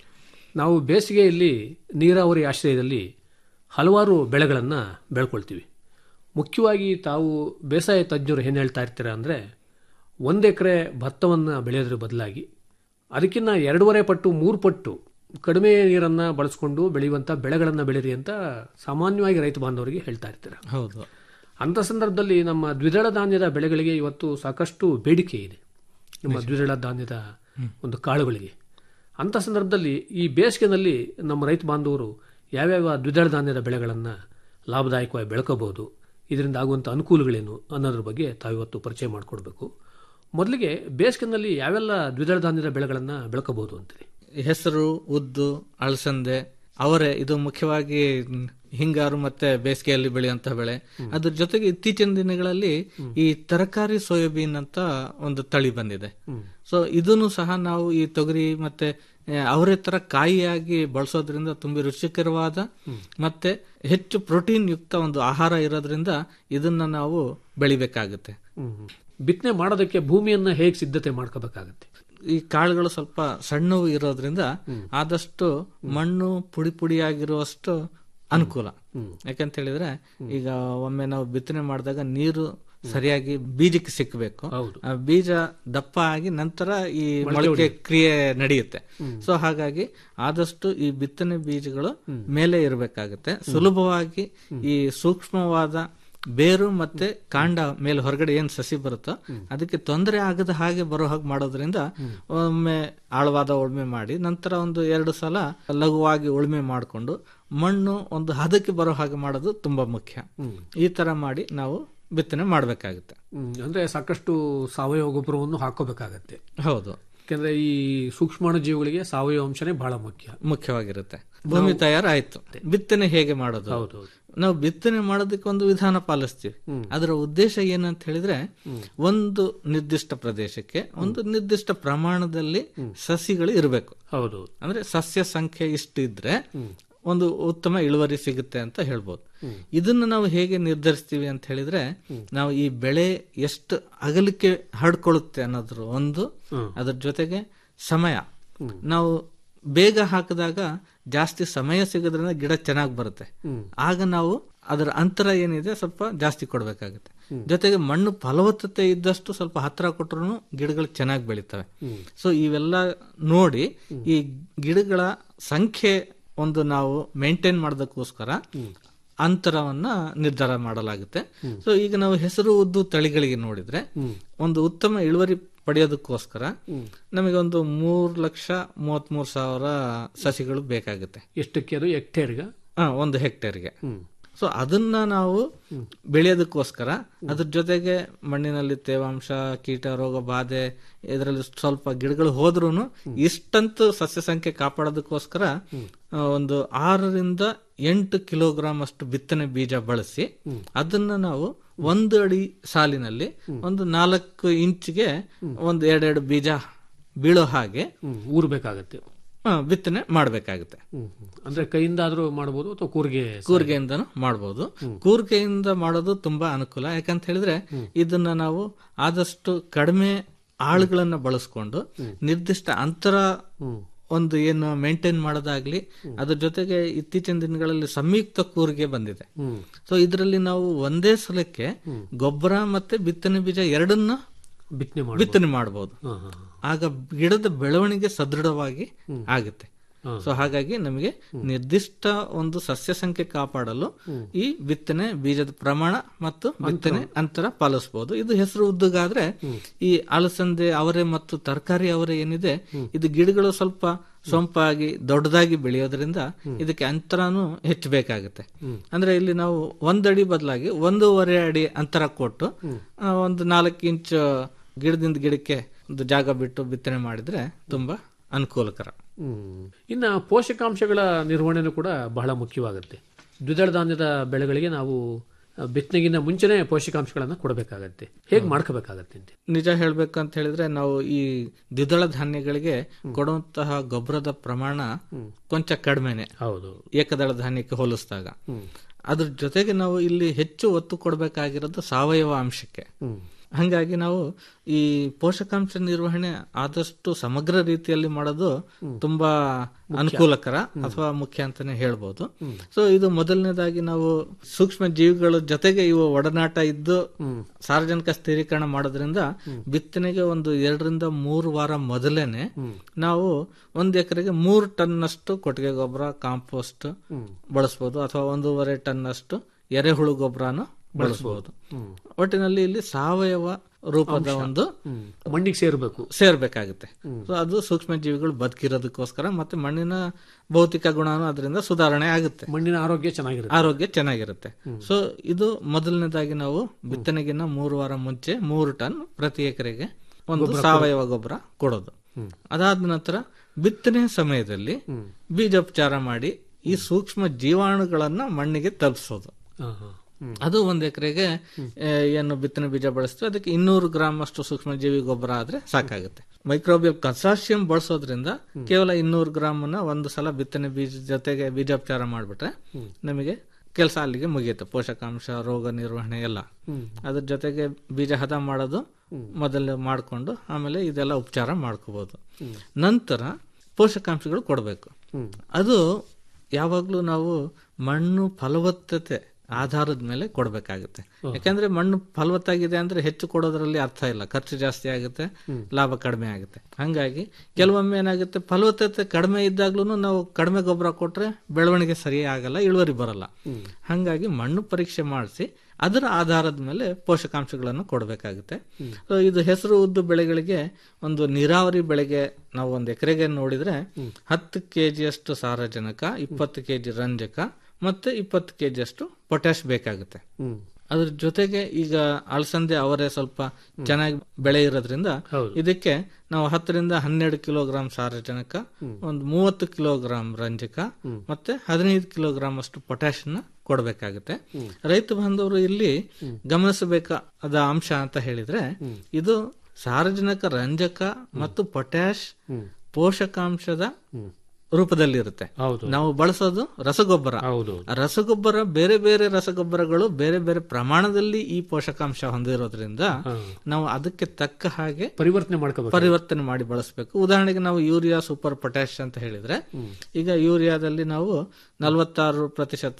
ನಾವು ಬೇಸಿಗೆಯಲ್ಲಿ ನೀರಾವರಿ ಆಶ್ರಯದಲ್ಲಿ ಹಲವಾರು ಬೆಳೆಗಳನ್ನು ಬೆಳ್ಕೊಳ್ತೀವಿ ಮುಖ್ಯವಾಗಿ ತಾವು ಬೇಸಾಯ ತಜ್ಞರು ಏನು ಹೇಳ್ತಾ ಇರ್ತೀರಾ ಅಂದರೆ ಒಂದು ಎಕರೆ ಭತ್ತವನ್ನು ಬೆಳೆಯೋದ್ರ ಬದಲಾಗಿ ಅದಕ್ಕಿಂತ ಎರಡೂವರೆ ಪಟ್ಟು ಮೂರು ಪಟ್ಟು ಕಡಿಮೆ ನೀರನ್ನು ಬಳಸ್ಕೊಂಡು ಬೆಳೆಯುವಂಥ ಬೆಳೆಗಳನ್ನು ಬೆಳೀರಿ ಅಂತ ಸಾಮಾನ್ಯವಾಗಿ ರೈತ ಬಾಂಧವರಿಗೆ ಹೇಳ್ತಾ ಇರ್ತೀರ ಹೌದು ಅಂಥ ಸಂದರ್ಭದಲ್ಲಿ ನಮ್ಮ ದ್ವಿದಳ ಧಾನ್ಯದ ಬೆಳೆಗಳಿಗೆ ಇವತ್ತು ಸಾಕಷ್ಟು ಬೇಡಿಕೆ ಇದೆ ನಮ್ಮ ದ್ವಿದಳ ಧಾನ್ಯದ ಒಂದು ಕಾಳುಗಳಿಗೆ ಅಂಥ ಸಂದರ್ಭದಲ್ಲಿ ಈ ಬೇಸಿಗೆನಲ್ಲಿ ನಮ್ಮ ರೈತ ಬಾಂಧವರು ಯಾವ್ಯಾವ ದ್ವಿದಳ ಧಾನ್ಯದ ಬೆಳೆಗಳನ್ನು ಲಾಭದಾಯಕವಾಗಿ ಬೆಳ್ಕೋಬಹುದು ಇದರಿಂದ ಆಗುವಂಥ ಅನುಕೂಲಗಳೇನು ಅನ್ನೋದ್ರ ಬಗ್ಗೆ ತಾವಿವತ್ತು ಪರಿಚಯ ಮಾಡಿಕೊಡ್ಬೇಕು ಮೊದಲಿಗೆ ಬೇಸಿಗೆನಲ್ಲಿ ಯಾವೆಲ್ಲ ದ್ವಿದಳ ಧಾನ್ಯದ ಬೆಳೆಗಳನ್ನು ಬೆಳ್ಕೋಬಹುದು ಅಂತೀರಿ ಹೆಸರು ಉದ್ದು ಅಳಸಂದೆ ಅವರೆ ಇದು ಮುಖ್ಯವಾಗಿ ಹಿಂಗಾರು ಮತ್ತೆ ಬೇಸಿಗೆಯಲ್ಲಿ ಬೆಳೆಯುವಂತಹ ಬೆಳೆ ಅದ್ರ ಜೊತೆಗೆ ಇತ್ತೀಚಿನ ದಿನಗಳಲ್ಲಿ ಈ ತರಕಾರಿ ಸೋಯಾಬೀನ್ ಅಂತ ಒಂದು ತಳಿ ಬಂದಿದೆ ಸೊ ಇದನ್ನು ಸಹ ನಾವು ಈ ತೊಗರಿ ಮತ್ತೆ ಅವರೇ ತರ ಕಾಯಿಯಾಗಿ ಬಳಸೋದ್ರಿಂದ ತುಂಬಾ ರುಚಿಕರವಾದ ಮತ್ತೆ ಹೆಚ್ಚು ಪ್ರೋಟೀನ್ ಯುಕ್ತ ಒಂದು ಆಹಾರ ಇರೋದ್ರಿಂದ ಇದನ್ನ ನಾವು ಬೆಳಿಬೇಕಾಗುತ್ತೆ ಬಿತ್ತನೆ ಮಾಡೋದಕ್ಕೆ ಭೂಮಿಯನ್ನ ಹೇಗೆ ಸಿದ್ಧತೆ ಮಾಡ್ಕೋಬೇಕಾಗತ್ತೆ ಈ ಕಾಳುಗಳು ಸ್ವಲ್ಪ ಸಣ್ಣವು ಇರೋದ್ರಿಂದ ಆದಷ್ಟು ಮಣ್ಣು ಪುಡಿ ಪುಡಿಯಾಗಿರುವಷ್ಟು ಅನುಕೂಲ ಯಾಕಂತ ಹೇಳಿದ್ರೆ ಈಗ ಒಮ್ಮೆ ನಾವು ಬಿತ್ತನೆ ಮಾಡಿದಾಗ ನೀರು ಸರಿಯಾಗಿ ಬೀಜಕ್ಕೆ ಸಿಕ್ಕಬೇಕು ಆ ಬೀಜ ದಪ್ಪ ಆಗಿ ನಂತರ ಈ ಮೊಳಕೆ ಕ್ರಿಯೆ ನಡೆಯುತ್ತೆ ಸೊ ಹಾಗಾಗಿ ಆದಷ್ಟು ಈ ಬಿತ್ತನೆ ಬೀಜಗಳು ಮೇಲೆ ಇರಬೇಕಾಗುತ್ತೆ ಸುಲಭವಾಗಿ ಈ ಸೂಕ್ಷ್ಮವಾದ ಬೇರು ಮತ್ತೆ ಕಾಂಡ ಮೇಲೆ ಹೊರಗಡೆ ಏನ್ ಸಸಿ ಬರುತ್ತೋ ಅದಕ್ಕೆ ತೊಂದರೆ ಆಗದ ಹಾಗೆ ಬರೋ ಹಾಗೆ ಮಾಡೋದ್ರಿಂದ ಒಮ್ಮೆ ಆಳವಾದ ಉಳುಮೆ ಮಾಡಿ ನಂತರ ಒಂದು ಎರಡು ಸಲ ಲಘುವಾಗಿ ಉಳುಮೆ ಮಾಡಿಕೊಂಡು ಮಣ್ಣು ಒಂದು ಹದಕ್ಕೆ ಬರೋ ಹಾಗೆ ಮಾಡೋದು ತುಂಬಾ ಮುಖ್ಯ ಈ ತರ ಮಾಡಿ ನಾವು ಬಿತ್ತನೆ ಮಾಡಬೇಕಾಗುತ್ತೆ ಅಂದ್ರೆ ಸಾಕಷ್ಟು ಸಾವಯವ ಗೊಬ್ಬರವನ್ನು ಹಾಕೋಬೇಕಾಗತ್ತೆ ಹೌದು ಯಾಕಂದ್ರೆ ಈ ಸೂಕ್ಷ್ಮಾಣು ಜೀವಿಗಳಿಗೆ ಸಾವಯವ ಅಂಶನೇ ಬಹಳ ಮುಖ್ಯ ಮುಖ್ಯವಾಗಿರುತ್ತೆ ಭೂಮಿ ತಯಾರಾಯ್ತು ಬಿತ್ತನೆ ಹೇಗೆ ಮಾಡೋದು ಹೌದು ನಾವು ಬಿತ್ತನೆ ಮಾಡೋದಕ್ಕೆ ಒಂದು ವಿಧಾನ ಪಾಲಿಸ್ತೀವಿ ಅದರ ಉದ್ದೇಶ ಏನಂತ ಹೇಳಿದ್ರೆ ಒಂದು ನಿರ್ದಿಷ್ಟ ಪ್ರದೇಶಕ್ಕೆ ಒಂದು ನಿರ್ದಿಷ್ಟ ಪ್ರಮಾಣದಲ್ಲಿ ಸಸಿಗಳು ಇರಬೇಕು ಹೌದು ಅಂದ್ರೆ ಸಸ್ಯ ಸಂಖ್ಯೆ ಇಷ್ಟು ಇದ್ರೆ ಒಂದು ಉತ್ತಮ ಇಳುವರಿ ಸಿಗುತ್ತೆ ಅಂತ ಹೇಳ್ಬೋದು ಇದನ್ನ ನಾವು ಹೇಗೆ ನಿರ್ಧರಿಸ್ತೀವಿ ಅಂತ ಹೇಳಿದ್ರೆ ನಾವು ಈ ಬೆಳೆ ಎಷ್ಟು ಅಗಲಿಕೆ ಹರಡ್ಕೊಳ್ಳುತ್ತೆ ಅನ್ನೋದ್ರ ಒಂದು ಅದ್ರ ಜೊತೆಗೆ ಸಮಯ ನಾವು ಬೇಗ ಹಾಕಿದಾಗ ಜಾಸ್ತಿ ಸಮಯ ಸಿಗೋದ್ರಿಂದ ಗಿಡ ಚೆನ್ನಾಗಿ ಬರುತ್ತೆ ಆಗ ನಾವು ಅದರ ಅಂತರ ಏನಿದೆ ಸ್ವಲ್ಪ ಜಾಸ್ತಿ ಕೊಡಬೇಕಾಗುತ್ತೆ ಜೊತೆಗೆ ಮಣ್ಣು ಫಲವತ್ತತೆ ಇದ್ದಷ್ಟು ಸ್ವಲ್ಪ ಹತ್ರ ಕೊಟ್ಟರು ಗಿಡಗಳು ಚೆನ್ನಾಗಿ ಬೆಳಿತವೆ ಸೊ ಇವೆಲ್ಲ ನೋಡಿ ಈ ಗಿಡಗಳ ಸಂಖ್ಯೆ ಒಂದು ನಾವು ಮೇಂಟೈನ್ ಮಾಡೋದಕ್ಕೋಸ್ಕರ ಅಂತರವನ್ನ ನಿರ್ಧಾರ ಮಾಡಲಾಗುತ್ತೆ ಸೊ ಈಗ ನಾವು ಹೆಸರು ಉದ್ದು ತಳಿಗಳಿಗೆ ನೋಡಿದ್ರೆ ಒಂದು ಉತ್ತಮ ಇಳುವರಿ ಪಡೆಯೋದಕ್ಕೋಸ್ಕರ ನಮಗೆ ಒಂದು ಮೂರ್ ಲಕ್ಷ ಮೂವತ್ತ್ ಮೂರು ಸಾವಿರ ಸಸಿಗಳು ಬೇಕಾಗುತ್ತೆ ಎಷ್ಟಕ್ಕೆ ಅದು ಹೆಕ್ಟೇರ್ಗೆ ಹಾ ಒಂದು ಹೆಕ್ಟೇರ್ಗೆ ಸೊ ಅದನ್ನ ನಾವು ಬೆಳೆಯೋದಕ್ಕೋಸ್ಕರ ಅದ್ರ ಜೊತೆಗೆ ಮಣ್ಣಿನಲ್ಲಿ ತೇವಾಂಶ ಕೀಟ ರೋಗ ಬಾಧೆ ಇದರಲ್ಲಿ ಸ್ವಲ್ಪ ಗಿಡಗಳು ಹೋದ್ರೂ ಇಷ್ಟಂತೂ ಸಸ್ಯ ಸಂಖ್ಯೆ ಕಾಪಾಡೋದಕ್ಕೋಸ್ಕರ ಆ, ಒಂದು ಆರರಿಂದ ಎಂಟು ಕಿಲೋಗ್ರಾಮ್ ಅಷ್ಟು ಬಿತ್ತನೆ ಬೀಜ ಬಳಸಿ ಅದನ್ನ ನಾವು ಒಂದು ಅಡಿ ಸಾಲಿನಲ್ಲಿ ಒಂದು ನಾಲ್ಕು ಇಂಚಿಗೆ ಒಂದು ಎರಡೆರಡು ಬೀಜ ಬೀಳೋ ಹಾಗೆ ಊರ್ಬೇಕಾಗತ್ತೆ ಆ, ಬಿತ್ತನೆ ಮಾಡಬೇಕಾಗುತ್ತೆ ಅಂದ್ರೆ ಕೈಯಿಂದಾದ್ರೂ ಮಾಡಬಹುದು ಅಥವಾ ಕೂರ್ಗೆ ಕೂರ್ಗೆಯಿಂದನೂ ಮಾಡಬಹುದು ಕೂರ್ಗೆಯಿಂದ ಮಾಡೋದು ತುಂಬಾ ಅನುಕೂಲ ಯಾಕಂತ ಹೇಳಿದ್ರೆ ಇದನ್ನ ನಾವು ಆದಷ್ಟು ಕಡಿಮೆ ಆಳುಗಳನ್ನ ಬಳಸ್ಕೊಂಡು ನಿರ್ದಿಷ್ಟ ಅಂತರ ಒಂದು ಏನು ಮೇಂಟೈನ್ ಮಾಡೋದಾಗ್ಲಿ ಅದ್ರ ಜೊತೆಗೆ ಇತ್ತೀಚಿನ ದಿನಗಳಲ್ಲಿ ಸಂಯುಕ್ತ ಕೂರ್ಗೆ ಬಂದಿದೆ ಸೊ ಇದರಲ್ಲಿ ನಾವು ಒಂದೇ ಸಲಕ್ಕೆ ಗೊಬ್ಬರ ಮತ್ತೆ ಬಿತ್ತನೆ ಬೀಜ ಎರಡನ್ನ ಬಿತ್ತನೆ ಬಿತ್ತನೆ ಮಾಡಬಹುದು ಆಗ ಗಿಡದ ಬೆಳವಣಿಗೆ ಸದೃಢವಾಗಿ ಆಗುತ್ತೆ ಸೊ ಹಾಗಾಗಿ ನಮಗೆ ನಿರ್ದಿಷ್ಟ ಒಂದು ಸಸ್ಯ ಸಂಖ್ಯೆ ಕಾಪಾಡಲು ಈ ಬಿತ್ತನೆ ಬೀಜದ ಪ್ರಮಾಣ ಮತ್ತು ಬಿತ್ತನೆ ಅಂತರ ಪಾಲಿಸಬಹುದು ಇದು ಹೆಸರು ಉದ್ದಗಾದ್ರೆ ಈ ಅಲಸಂದೆ ಅವರೆ ಮತ್ತು ತರಕಾರಿ ಅವರೆ ಏನಿದೆ ಇದು ಗಿಡಗಳು ಸ್ವಲ್ಪ ಸೊಂಪಾಗಿ ದೊಡ್ಡದಾಗಿ ಬೆಳೆಯೋದ್ರಿಂದ ಇದಕ್ಕೆ ಅಂತರನು ಹೆಚ್ಚು ಬೇಕಾಗುತ್ತೆ ಅಂದ್ರೆ ಇಲ್ಲಿ ನಾವು ಒಂದಡಿ ಬದಲಾಗಿ ಒಂದೂವರೆ ಅಡಿ ಅಂತರ ಕೊಟ್ಟು ಆ, ಒಂದು ನಾಲ್ಕು ಇಂಚ್ ಗಿಡದಿಂದ ಗಿಡಕ್ಕೆ ಒಂದು ಜಾಗ ಬಿಟ್ಟು ಬಿತ್ತನೆ ಮಾಡಿದ್ರೆ ತುಂಬಾ ಅನುಕೂಲಕರ ಹ್ಮ್. ಇನ್ನ ಪೋಷಕಾಂಶಗಳ ನಿರ್ವಹಣೆನೂ ಕೂಡ ಬಹಳ ಮುಖ್ಯವಾಗುತ್ತೆ ದ್ವಿದಳ ಧಾನ್ಯದ ಬೆಳೆಗಳಿಗೆ ನಾವು ಆ, ಬಿತ್ತನೆಗಿಂತ ಮುಂಚೆನೆ ಪೋಷಕಾಂಶಗಳನ್ನ ಕೊಡಬೇಕಾಗತ್ತೆ ಹೇಗ್ ಮಾಡ್ಕೋಬೇಕಾಗತ್ತೆ ಅಂತ ನಿಜ ಹೇಳ್ಬೇಕಂತ ಹೇಳಿದ್ರೆ ನಾವು ಈ ದ್ವಿದಳ ಧಾನ್ಯಗಳಿಗೆ ಕೊಡುವಂತಹ ಗೊಬ್ಬರದ ಪ್ರಮಾಣ ಕೊಂಚ ಕಡಿಮೆನೆ ಹೌದು ಏಕದಳ ಧಾನ್ಯಕ್ಕೆ ಹೋಲಿಸಿದಾಗ ಅದ್ರ ಜೊತೆಗೆ ನಾವು ಇಲ್ಲಿ ಹೆಚ್ಚು ಒತ್ತು ಕೊಡಬೇಕಾಗಿರೋದು ಸಾವಯವ ಅಂಶಕ್ಕೆ ಹಂಗಾಗಿ ನಾವು ಈ ಪೋಷಕಾಂಶ ನಿರ್ವಹಣೆ ಆದಷ್ಟು ಸಮಗ್ರ ರೀತಿಯಲ್ಲಿ ಮಾಡೋದು ತುಂಬಾ ಅನುಕೂಲಕರ ಅಥವಾ ಮುಖ್ಯ ಅಂತಾನೆ ಹೇಳ್ಬೋದು ಸೊ ಇದು ಮೊದಲನೇದಾಗಿ ನಾವು ಸೂಕ್ಷ್ಮ ಜೀವಿಗಳ ಜೊತೆಗೆ ಇವು ಒಡನಾಟ ಇದ್ದು ಸಾರ್ವಜನಿಕ ಸ್ಥಿರೀಕರಣ ಮಾಡೋದ್ರಿಂದ ಬಿತ್ತನೆಗೆ ಒಂದು ಎರಡರಿಂದ ಮೂರು ವಾರ ಮೊದಲೇನೆ ನಾವು ಒಂದ್ ಎಕರೆಗೆ ಮೂರು ಟನ್ ಅಷ್ಟು ಕೊಟ್ಟಿಗೆ ಗೊಬ್ಬರ ಕಾಂಪೋಸ್ಟ್ ಬಳಸಬಹುದು ಅಥವಾ ಒಂದೂವರೆ ಟನ್ ಅಷ್ಟು ಎರೆಹುಳು ಗೊಬ್ಬರನು ಬಳಸಬಹುದು ಒಟ್ಟಿನಲ್ಲಿ ಇಲ್ಲಿ ಸಾವಯವ ರೂಪದ ಒಂದು ಮಣ್ಣಿಗೆ ಸೇರ್ಬೇಕು ಸೇರ್ಬೇಕಾಗುತ್ತೆ ಸೊ ಅದು ಸೂಕ್ಷ್ಮ ಜೀವಿಗಳು ಬದುಕಿರೋದಕ್ಕೋಸ್ಕರ ಮತ್ತೆ ಮಣ್ಣಿನ ಭೌತಿಕ ಗುಣನೂ ಅದರಿಂದ ಸುಧಾರಣೆ ಆಗುತ್ತೆ ಮಣ್ಣಿನ ಆರೋಗ್ಯ ಚೆನ್ನಾಗಿರುತ್ತೆ ಆರೋಗ್ಯ ಚೆನ್ನಾಗಿರುತ್ತೆ ಸೊ ಇದು ಮೊದಲನೇದಾಗಿ ನಾವು ಬಿತ್ತನೆಗಿನ್ನ ಮೂರು ವಾರ ಮುಂಚೆ ಮೂರು ಟನ್ ಪ್ರತಿ ಎಕರೆಗೆ ಒಂದು ಗೊಬ್ಬರ ಸಾವಯವ ಗೊಬ್ಬರ ಕೊಡೋದು ಅದಾದ ನಂತರ ಬಿತ್ತನೆ ಸಮಯದಲ್ಲಿ ಬೀಜೋಪಚಾರ ಮಾಡಿ ಈ ಸೂಕ್ಷ್ಮ ಜೀವಾಣುಗಳನ್ನ ಮಣ್ಣಿಗೆ ತಲುಪಿಸೋದು ಅದು ಒಂದ್ ಎಕರೆಗೆ ಏನು ಬಿತ್ತನೆ ಬೀಜ ಬಳಸ್ತೀವಿ ಅದಕ್ಕೆ ಇನ್ನೂರು ಗ್ರಾಮ್ ಅಷ್ಟು ಸೂಕ್ಷ್ಮ ಜೀವಿ ಗೊಬ್ಬರ ಆದ್ರೆ ಸಾಕಾಗುತ್ತೆ ಮೈಕ್ರೋಬಿಯಲ್ ಕನ್ಸಾರ್ಷಿಯಂ ಬಳಸೋದ್ರಿಂದ ಕೇವಲ ಇನ್ನೂರು ಗ್ರಾಮ್ ಒಂದು ಸಲ ಬಿತ್ತನೆ ಬೀಜ ಜೊತೆಗೆ ಬೀಜೋಪಚಾರ ಮಾಡ್ಬಿಟ್ರೆ ನಮಗೆ ಕೆಲಸ ಅಲ್ಲಿಗೆ ಮುಗಿಯುತ್ತೆ ಪೋಷಕಾಂಶ ರೋಗ ನಿರ್ವಹಣೆ ಎಲ್ಲ ಅದ್ರ ಜೊತೆಗೆ ಬೀಜ ಹದ ಮಾಡೋದು ಮೊದಲು ಮಾಡಿಕೊಂಡು ಆಮೇಲೆ ಇದೆಲ್ಲ ಉಪಚಾರ ಮಾಡ್ಕೋಬಹುದು ನಂತರ ಪೋಷಕಾಂಶಗಳು ಕೊಡಬೇಕು ಅದು ಯಾವಾಗ್ಲೂ ನಾವು ಮಣ್ಣು ಫಲವತ್ತತೆ ಆಧಾರದ ಮೇಲೆ ಕೊಡಬೇಕಾಗುತ್ತೆ ಯಾಕಂದ್ರೆ ಮಣ್ಣು ಫಲವತ್ತಾಗಿದೆ ಅಂದ್ರೆ ಹೆಚ್ಚು ಕೊಡೋದ್ರಲ್ಲಿ ಅರ್ಥ ಇಲ್ಲ ಖರ್ಚು ಜಾಸ್ತಿ ಆಗುತ್ತೆ ಲಾಭ ಕಡಿಮೆ ಆಗುತ್ತೆ ಹಂಗಾಗಿ ಕೆಲವೊಮ್ಮೆ ಏನಾಗುತ್ತೆ ಫಲವತ್ತತೆ ಕಡಿಮೆ ಇದ್ದಾಗ್ಲೂ ನಾವು ಕಡಿಮೆ ಗೊಬ್ಬರ ಕೊಟ್ರೆ ಬೆಳವಣಿಗೆ ಸರಿ ಆಗಲ್ಲ ಇಳುವರಿ ಬರಲ್ಲ ಹಂಗಾಗಿ ಮಣ್ಣು ಪರೀಕ್ಷೆ ಮಾಡಿಸಿ ಅದರ ಆಧಾರದ ಮೇಲೆ ಪೋಷಕಾಂಶಗಳನ್ನು ಕೊಡಬೇಕಾಗುತ್ತೆ ಸೊ ಇದು ಹೆಸರು ಉದ್ದು ಬೆಳೆಗಳಿಗೆ ಒಂದು ನೀರಾವರಿ ಬೆಳೆಗೆ ನಾವು ಒಂದು ಎಕರೆಗೆ ನೋಡಿದ್ರೆ ಹತ್ತು ಕೆಜಿಯಷ್ಟು ಸಾರಜನಕ ಇಪ್ಪತ್ತು ಕೆಜಿ ರಂಜಕ ಮತ್ತೆ ಇಪ್ಪತ್ತು ಕೆಜಿ ಅಷ್ಟು ಪೊಟ್ಯಾಶ್ ಬೇಕಾಗುತ್ತೆ ಅದ್ರ ಜೊತೆಗೆ ಈಗ ಅಲಸಂದೆ ಅವರೇ ಸ್ವಲ್ಪ ಚೆನ್ನಾಗಿ ಬೆಳೆ ಇರೋದ್ರಿಂದ ಇದಕ್ಕೆ ನಾವು ಹತ್ತರಿಂದ ಹನ್ನೆರಡು ಕಿಲೋಗ್ರಾಂ ಸಾರಜನಕ ಒಂದು ಮೂವತ್ತು ಕಿಲೋಗ್ರಾಂ ರಂಜಕ ಮತ್ತೆ ಹದಿನೈದು ಕಿಲೋಗ್ರಾಂ ಅಷ್ಟು ಪೊಟ್ಯಾಶ್ ನ ಕೊಡಬೇಕಾಗುತ್ತೆ ರೈತ ಬಾಂಧವರು ಇಲ್ಲಿ ಗಮನಿಸಬೇಕಾದ ಅಂಶ ಅಂತ ಹೇಳಿದ್ರೆ ಇದು ಸಾರಜನಕ ರಂಜಕ ಮತ್ತು ಪೊಟ್ಯಾಶ್ ಪೋಷಕಾಂಶದ ರೂಪದಲ್ಲಿರುತ್ತೆ ನಾವು ಬಳಸೋದು ರಸಗೊಬ್ಬರ ಆ ರಸಗೊಬ್ಬರ ಬೇರೆ ಬೇರೆ ರಸಗೊಬ್ಬರಗಳು ಬೇರೆ ಬೇರೆ ಪ್ರಮಾಣದಲ್ಲಿ ಈ ಪೋಷಕಾಂಶ ಹೊಂದಿರೋದ್ರಿಂದ ನಾವು ಅದಕ್ಕೆ ತಕ್ಕ ಹಾಗೆ ಪರಿವರ್ತನೆ ಮಾಡ್ಕೋಬೇಕು ಪರಿವರ್ತನೆ ಮಾಡಿ ಬಳಸಬೇಕು ಉದಾಹರಣೆಗೆ ನಾವು ಯೂರಿಯಾ ಸೂಪರ್ ಪೊಟ್ಯಾಶ್ ಅಂತ ಹೇಳಿದ್ರೆ ಈಗ ಯೂರಿಯಾದಲ್ಲಿ ನಾವು ನಲವತ್ತಾರು ಪ್ರತಿಶತ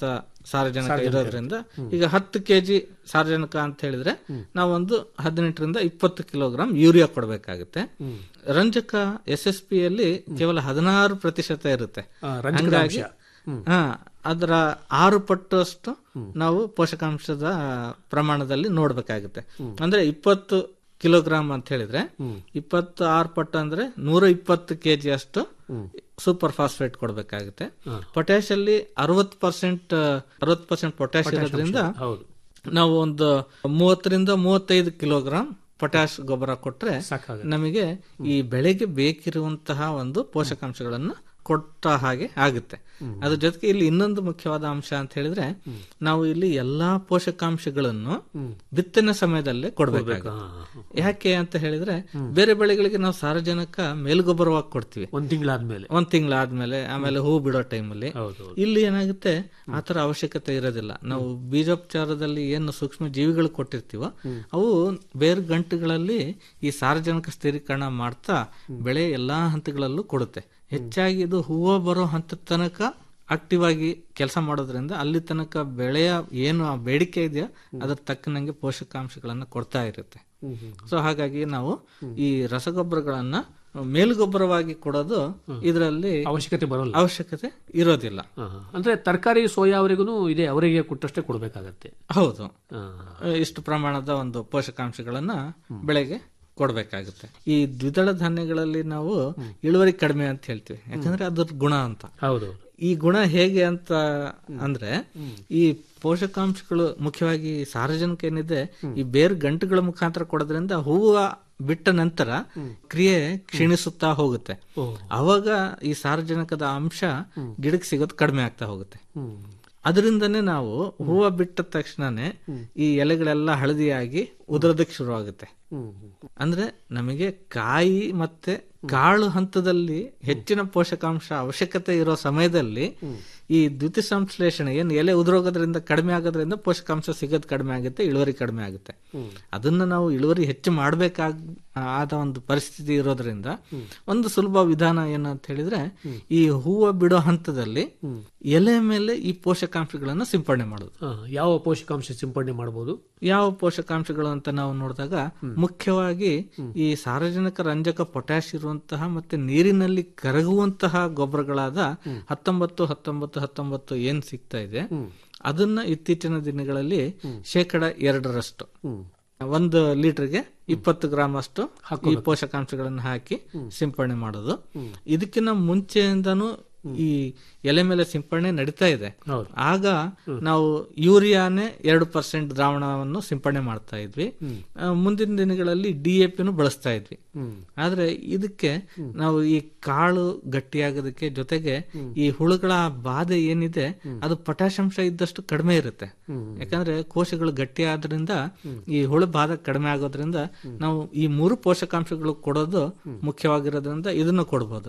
ಸಾರಜನಕ ಸಾರಜನಕ ಇರೋದ್ರಿಂದ ಹ್ಮ್. ಈಗ ಹತ್ತು ಕೆಜಿ ಸಾರಜನಕ ಅಂತ ಹೇಳಿದ್ರೆ ನಾವೊಂದು ಹದಿನೆಂಟರಿಂದ ಇಪ್ಪತ್ತು ಕಿಲೋಗ್ರಾಂ ಯೂರಿಯಾ ಕೊಡಬೇಕಾಗುತ್ತೆ ಹ್ಮ್. ರಂಜಕ ಎಸ್ ಎಸ್ ಪಿ ಅಲ್ಲಿ ಕೇವಲ ಹದಿನಾರು ಪ್ರತಿಶತ ಇರುತ್ತೆ ಆ, ರಂಜಕದ ಹಂಗಾಗಿ ಅಂಶ. ಹ್ಮ್. ಹಾ ಅದರ ಆರು ಪಟ್ಟಷ್ಟು ನಾವು ಪೋಷಕಾಂಶದ ಪ್ರಮಾಣದಲ್ಲಿ ನೋಡ್ಬೇಕಾಗುತ್ತೆ ಅಂದ್ರೆ ಇಪ್ಪತ್ತು ಕಿಲೋಗ್ರಾಮ್ ಅಂತ ಹೇಳಿದ್ರೆ ಇಪ್ಪತ್ತು ಆರು ಪಟ್ಟು ಅಂದ್ರೆ ನೂರ ಇಪ್ಪತ್ತು ಕೆಜಿ ಅಷ್ಟು ಸೂಪರ್ ಫಾಸ್ಫೇಟ್ ಕೊಡಬೇಕಾಗುತ್ತೆ ಪೊಟ್ಯಾಶ್ ಅಲ್ಲಿ ಅರವತ್ತು ಪರ್ಸೆಂಟ್ ಅರವತ್ತು ಪರ್ಸೆಂಟ್ ಪೊಟ್ಯಾಶ್ ಪೊಟ್ಯಾಷ್ ಇರೋದ್ರಿಂದ ಅಂಶ, ಹೌದು. ನಾವು ಒಂದು ಮೂವತ್ತರಿಂದ ಮೂವತ್ತೈದು ಕಿಲೋಗ್ರಾಂ ಪೊಟ್ಯಾಶ್ ಗೊಬ್ಬರ ಕೊಟ್ರೆ ಸಾಕಾಗುತ್ತೆ. ನಮಗೆ ಈ ಬೆಳೆಗೆ ಬೇಕಿರುವಂತಹ ಒಂದು ಪೋಷಕಾಂಶಗಳನ್ನ ಕೊಟ್ಟ ಹಾಗೆ ಆಗುತ್ತೆ ಅದ್ರ ಜೊತೆಗೆ ಇಲ್ಲಿ ಇನ್ನೊಂದು ಮುಖ್ಯವಾದ ಅಂಶ ಅಂತ ಹೇಳಿದ್ರೆ ನಾವು ಇಲ್ಲಿ ಎಲ್ಲಾ ಪೋಷಕಾಂಶಗಳನ್ನು ಬಿತ್ತನೆ ಸಮಯದಲ್ಲೇ ಕೊಡಬೇಕಾಗುತ್ತೆ ಯಾಕೆ ಅಂತ ಹೇಳಿದ್ರೆ ಬೇರೆ ಬೆಳೆಗಳಿಗೆ ನಾವು ಸಾರಜನಕ ಮೇಲ್ಗೊಬ್ಬರವಾಗಿ ಕೊಡ್ತೀವಿ ಒಂದ್ ತಿಂಗಳಾದ್ಮೇಲೆ ಒಂದ್ ತಿಂಗಳಾದ್ಮೇಲೆ ಆಮೇಲೆ ಹೂ ಬಿಡೋ ಟೈಮಲ್ಲಿ ಇಲ್ಲಿ ಏನಾಗುತ್ತೆ ಆತರ ಅವಶ್ಯಕತೆ ಇರೋದಿಲ್ಲ ನಾವು ಬೀಜೋಪಚಾರದಲ್ಲಿ ಏನು ಸೂಕ್ಷ್ಮ ಜೀವಿಗಳು ಕೊಟ್ಟಿರ್ತೀವೋ ಅವು ಬೇರೆ ಗಂಟುಗಳಲ್ಲಿ ಈ ಸಾರಜನಕ ಸ್ಥಿರೀಕರಣ ಮಾಡ್ತಾ ಬೆಳೆ ಎಲ್ಲಾ ಹಂತಗಳಲ್ಲೂ ಕೊಡುತ್ತೆ ಹೆಚ್ಚಾಗಿ ಇದು ಹೂವು ಬರೋ ಹಂತದ ತನಕ ಆಕ್ಟಿವ್ ಆಗಿ ಕೆಲಸ ಮಾಡೋದ್ರಿಂದ ಅಲ್ಲಿ ತನಕ ಬೆಳೆಯ ಏನು ಆ ಬೇಡಿಕೆ ಇದೆಯೋ ಅದ್ರ ತಕ್ಕನಂಗೆ ಪೋಷಕಾಂಶಗಳನ್ನ ಕೊಡ್ತಾ ಇರುತ್ತೆ ಸೊ ಹಾಗಾಗಿ ನಾವು ಈ ರಸಗೊಬ್ಬರಗಳನ್ನ ಮೇಲುಗೊಬ್ಬರವಾಗಿ ಕೊಡೋದು ಇದರಲ್ಲಿ ಅವಶ್ಯಕತೆ ಬರೋಲ್ಲ ಅವಶ್ಯಕತೆ ಇರೋದಿಲ್ಲ ಅಂದ್ರೆ ತರಕಾರಿ ಸೋಯಾವರೆಗೂ ಇದೆ ಅವರಿಗೆ ಕೊಟ್ಟಷ್ಟೇ ಕೊಡಬೇಕಾಗತ್ತೆ ಹೌದು ಇಷ್ಟು ಪ್ರಮಾಣದ ಒಂದು ಪೋಷಕಾಂಶಗಳನ್ನ ಬೆಳೆಗೆ ಕೊಡಬೇಕಾಗುತ್ತೆ ಈ ದ್ವಿದಳ ಧಾನ್ಯಗಳಲ್ಲಿ ನಾವು ಇಳುವರಿ ಕಡಿಮೆ ಅಂತ ಹೇಳ್ತೀವಿ ಯಾಕಂದ್ರೆ ಅದ್ರ ಗುಣ ಅಂತ ಹೌದು ಈ ಗುಣ ಹೇಗೆ ಅಂತ ಅಂದ್ರೆ ಈ ಪೋಷಕಾಂಶಗಳು ಮುಖ್ಯವಾಗಿ ಸಾರಜನಕ ಏನಿದೆ ಈ ಬೇರ್ ಗಂಟುಗಳ ಮುಖಾಂತರ ಕೊಡೋದ್ರಿಂದ ಹೂವು ಬಿಟ್ಟ ನಂತರ ಕ್ರಿಯೆ ಕ್ಷೀಣಿಸುತ್ತಾ ಹೋಗುತ್ತೆ ಅವಾಗ ಈ ಸಾರಜನಕದ ಅಂಶ ಗಿಡಕ್ಕೆ ಸಿಗೋದು ಕಡಿಮೆ ಆಗ್ತಾ ಹೋಗುತ್ತೆ ಅದರಿಂದನೇ ನಾವು ಹೂವು ಬಿಟ್ಟ ತಕ್ಷಣನೇ ಈ ಎಲೆಗಳೆಲ್ಲ ಹಳದಿಯಾಗಿ ಉದುರೋದಕ್ಕೆ ಶುರುವಾಗುತ್ತೆ ಅಂದ್ರೆ ನಮಗೆ ಕಾಯಿ ಮತ್ತೆ ಕಾಳು ಹಂತದಲ್ಲಿ ಹೆಚ್ಚಿನ ಪೋಷಕಾಂಶ ಅವಶ್ಯಕತೆ ಇರೋ ಸಮಯದಲ್ಲಿ ಈ ದ್ಯುತಿ ಸಂಶ್ಲೇಷಣೆ ಏನು ಎಲೆ ಉದುರೋಗೋದ್ರಿಂದ ಕಡಿಮೆ ಆಗೋದ್ರಿಂದ ಪೋಷಕಾಂಶ ಸಿಗೋದು ಕಡಿಮೆ ಆಗುತ್ತೆ ಇಳುವರಿ ಕಡಿಮೆ ಆಗುತ್ತೆ ಅದನ್ನ ನಾವು ಇಳುವರಿ ಹೆಚ್ಚು ಮಾಡಬೇಕಾಗ ಆದ ಒಂದು ಪರಿಸ್ಥಿತಿ ಇರೋದ್ರಿಂದ ಒಂದು ಸುಲಭ ವಿಧಾನ ಏನು ಅಂತ ಹೇಳಿದ್ರೆ ಈ ಹೂವು ಬಿಡೋ ಹಂತದಲ್ಲಿ ಎಲೆ ಮೇಲೆ ಈ ಪೋಷಕಾಂಶಗಳನ್ನ ಸಿಂಪಡಣೆ ಮಾಡೋದು ಆ, ಯಾವ ಪೋಷಕಾಂಶ ಸಿಂಪಡಣೆ ಮಾಡಬಹುದು ಯಾವ ಪೋಷಕಾಂಶಗಳು ಅಂತ ನಾವು ನೋಡಿದಾಗ ಮುಖ್ಯವಾಗಿ ಈ ಸಾರಜನಕ ರಂಜಕ ಪೊಟ್ಯಾಶ್ ಇರುವಂತಹ ಮತ್ತೆ ನೀರಿನಲ್ಲಿ ಕರಗುವಂತಹ ಗೊಬ್ಬರಗಳಾದ ಹತ್ತೊಂಬತ್ತು ಹತ್ತೊಂಬತ್ತು ಹತ್ತೊಂಬತ್ತು ಏನ್ ಸಿಗ್ತಾ ಇದೆ ಅದನ್ನ ಇತ್ತೀಚಿನ ದಿನಗಳಲ್ಲಿ ಶೇಕಡ ಎರಡರಷ್ಟು ಒಂದು ಲೀಟರ್ಗೆ ಇಪ್ಪತ್ತು ಗ್ರಾಮ್ ಅಷ್ಟು ಈ ಪೋಷಕಾಂಶಗಳನ್ನು ಹಾಕಿ ಸಿಂಪಡಣೆ ಮಾಡೋದು ಇದಕ್ಕಿಂತ ಮುಂಚೆಯಿಂದನೂ ಈ ಎಲೆ ಮೇಲೆ ಸಿಂಪಡಣೆ ನಡೀತಾ ಇದೆ ಆಗ ನಾವು ಯೂರಿಯಾನೇ ಎರಡು ಪರ್ಸೆಂಟ್ ದ್ರಾವಣವನ್ನು ಸಿಂಪಡಣೆ ಮಾಡ್ತಾ ಇದ್ವಿ ಆ, ಮುಂದಿನ ದಿನಗಳಲ್ಲಿ ಡಿ ಎ ಪಿನೂ ಬಳಸ್ತಾ ಇದ್ವಿ ಆದ್ರೆ ಇದಕ್ಕೆ ನಾವು ಈ ಕಾಳು ಗಟ್ಟಿಯಾಗೋದಕ್ಕೆ ಜೊತೆಗೆ ಈ ಹುಳುಗಳ ಬಾಧೆ ಏನಿದೆ ಅದು ಪೊಟ್ಯಾಶಾಂಶ ಇದ್ದಷ್ಟು ಕಡಿಮೆ ಇರುತ್ತೆ ಯಾಕಂದ್ರೆ ಕೋಶಗಳು ಗಟ್ಟಿ ಆದ್ರಿಂದ ಈ ಹುಳು ಬಾಧೆ ಕಡಿಮೆ ಆಗೋದ್ರಿಂದ ನಾವು ಈ ಮೂರು ಪೋಷಕಾಂಶಗಳು ಕೊಡೋದು ಮುಖ್ಯವಾಗಿರೋದ್ರಿಂದ ಇದನ್ನು ಕೊಡ್ಬೋದು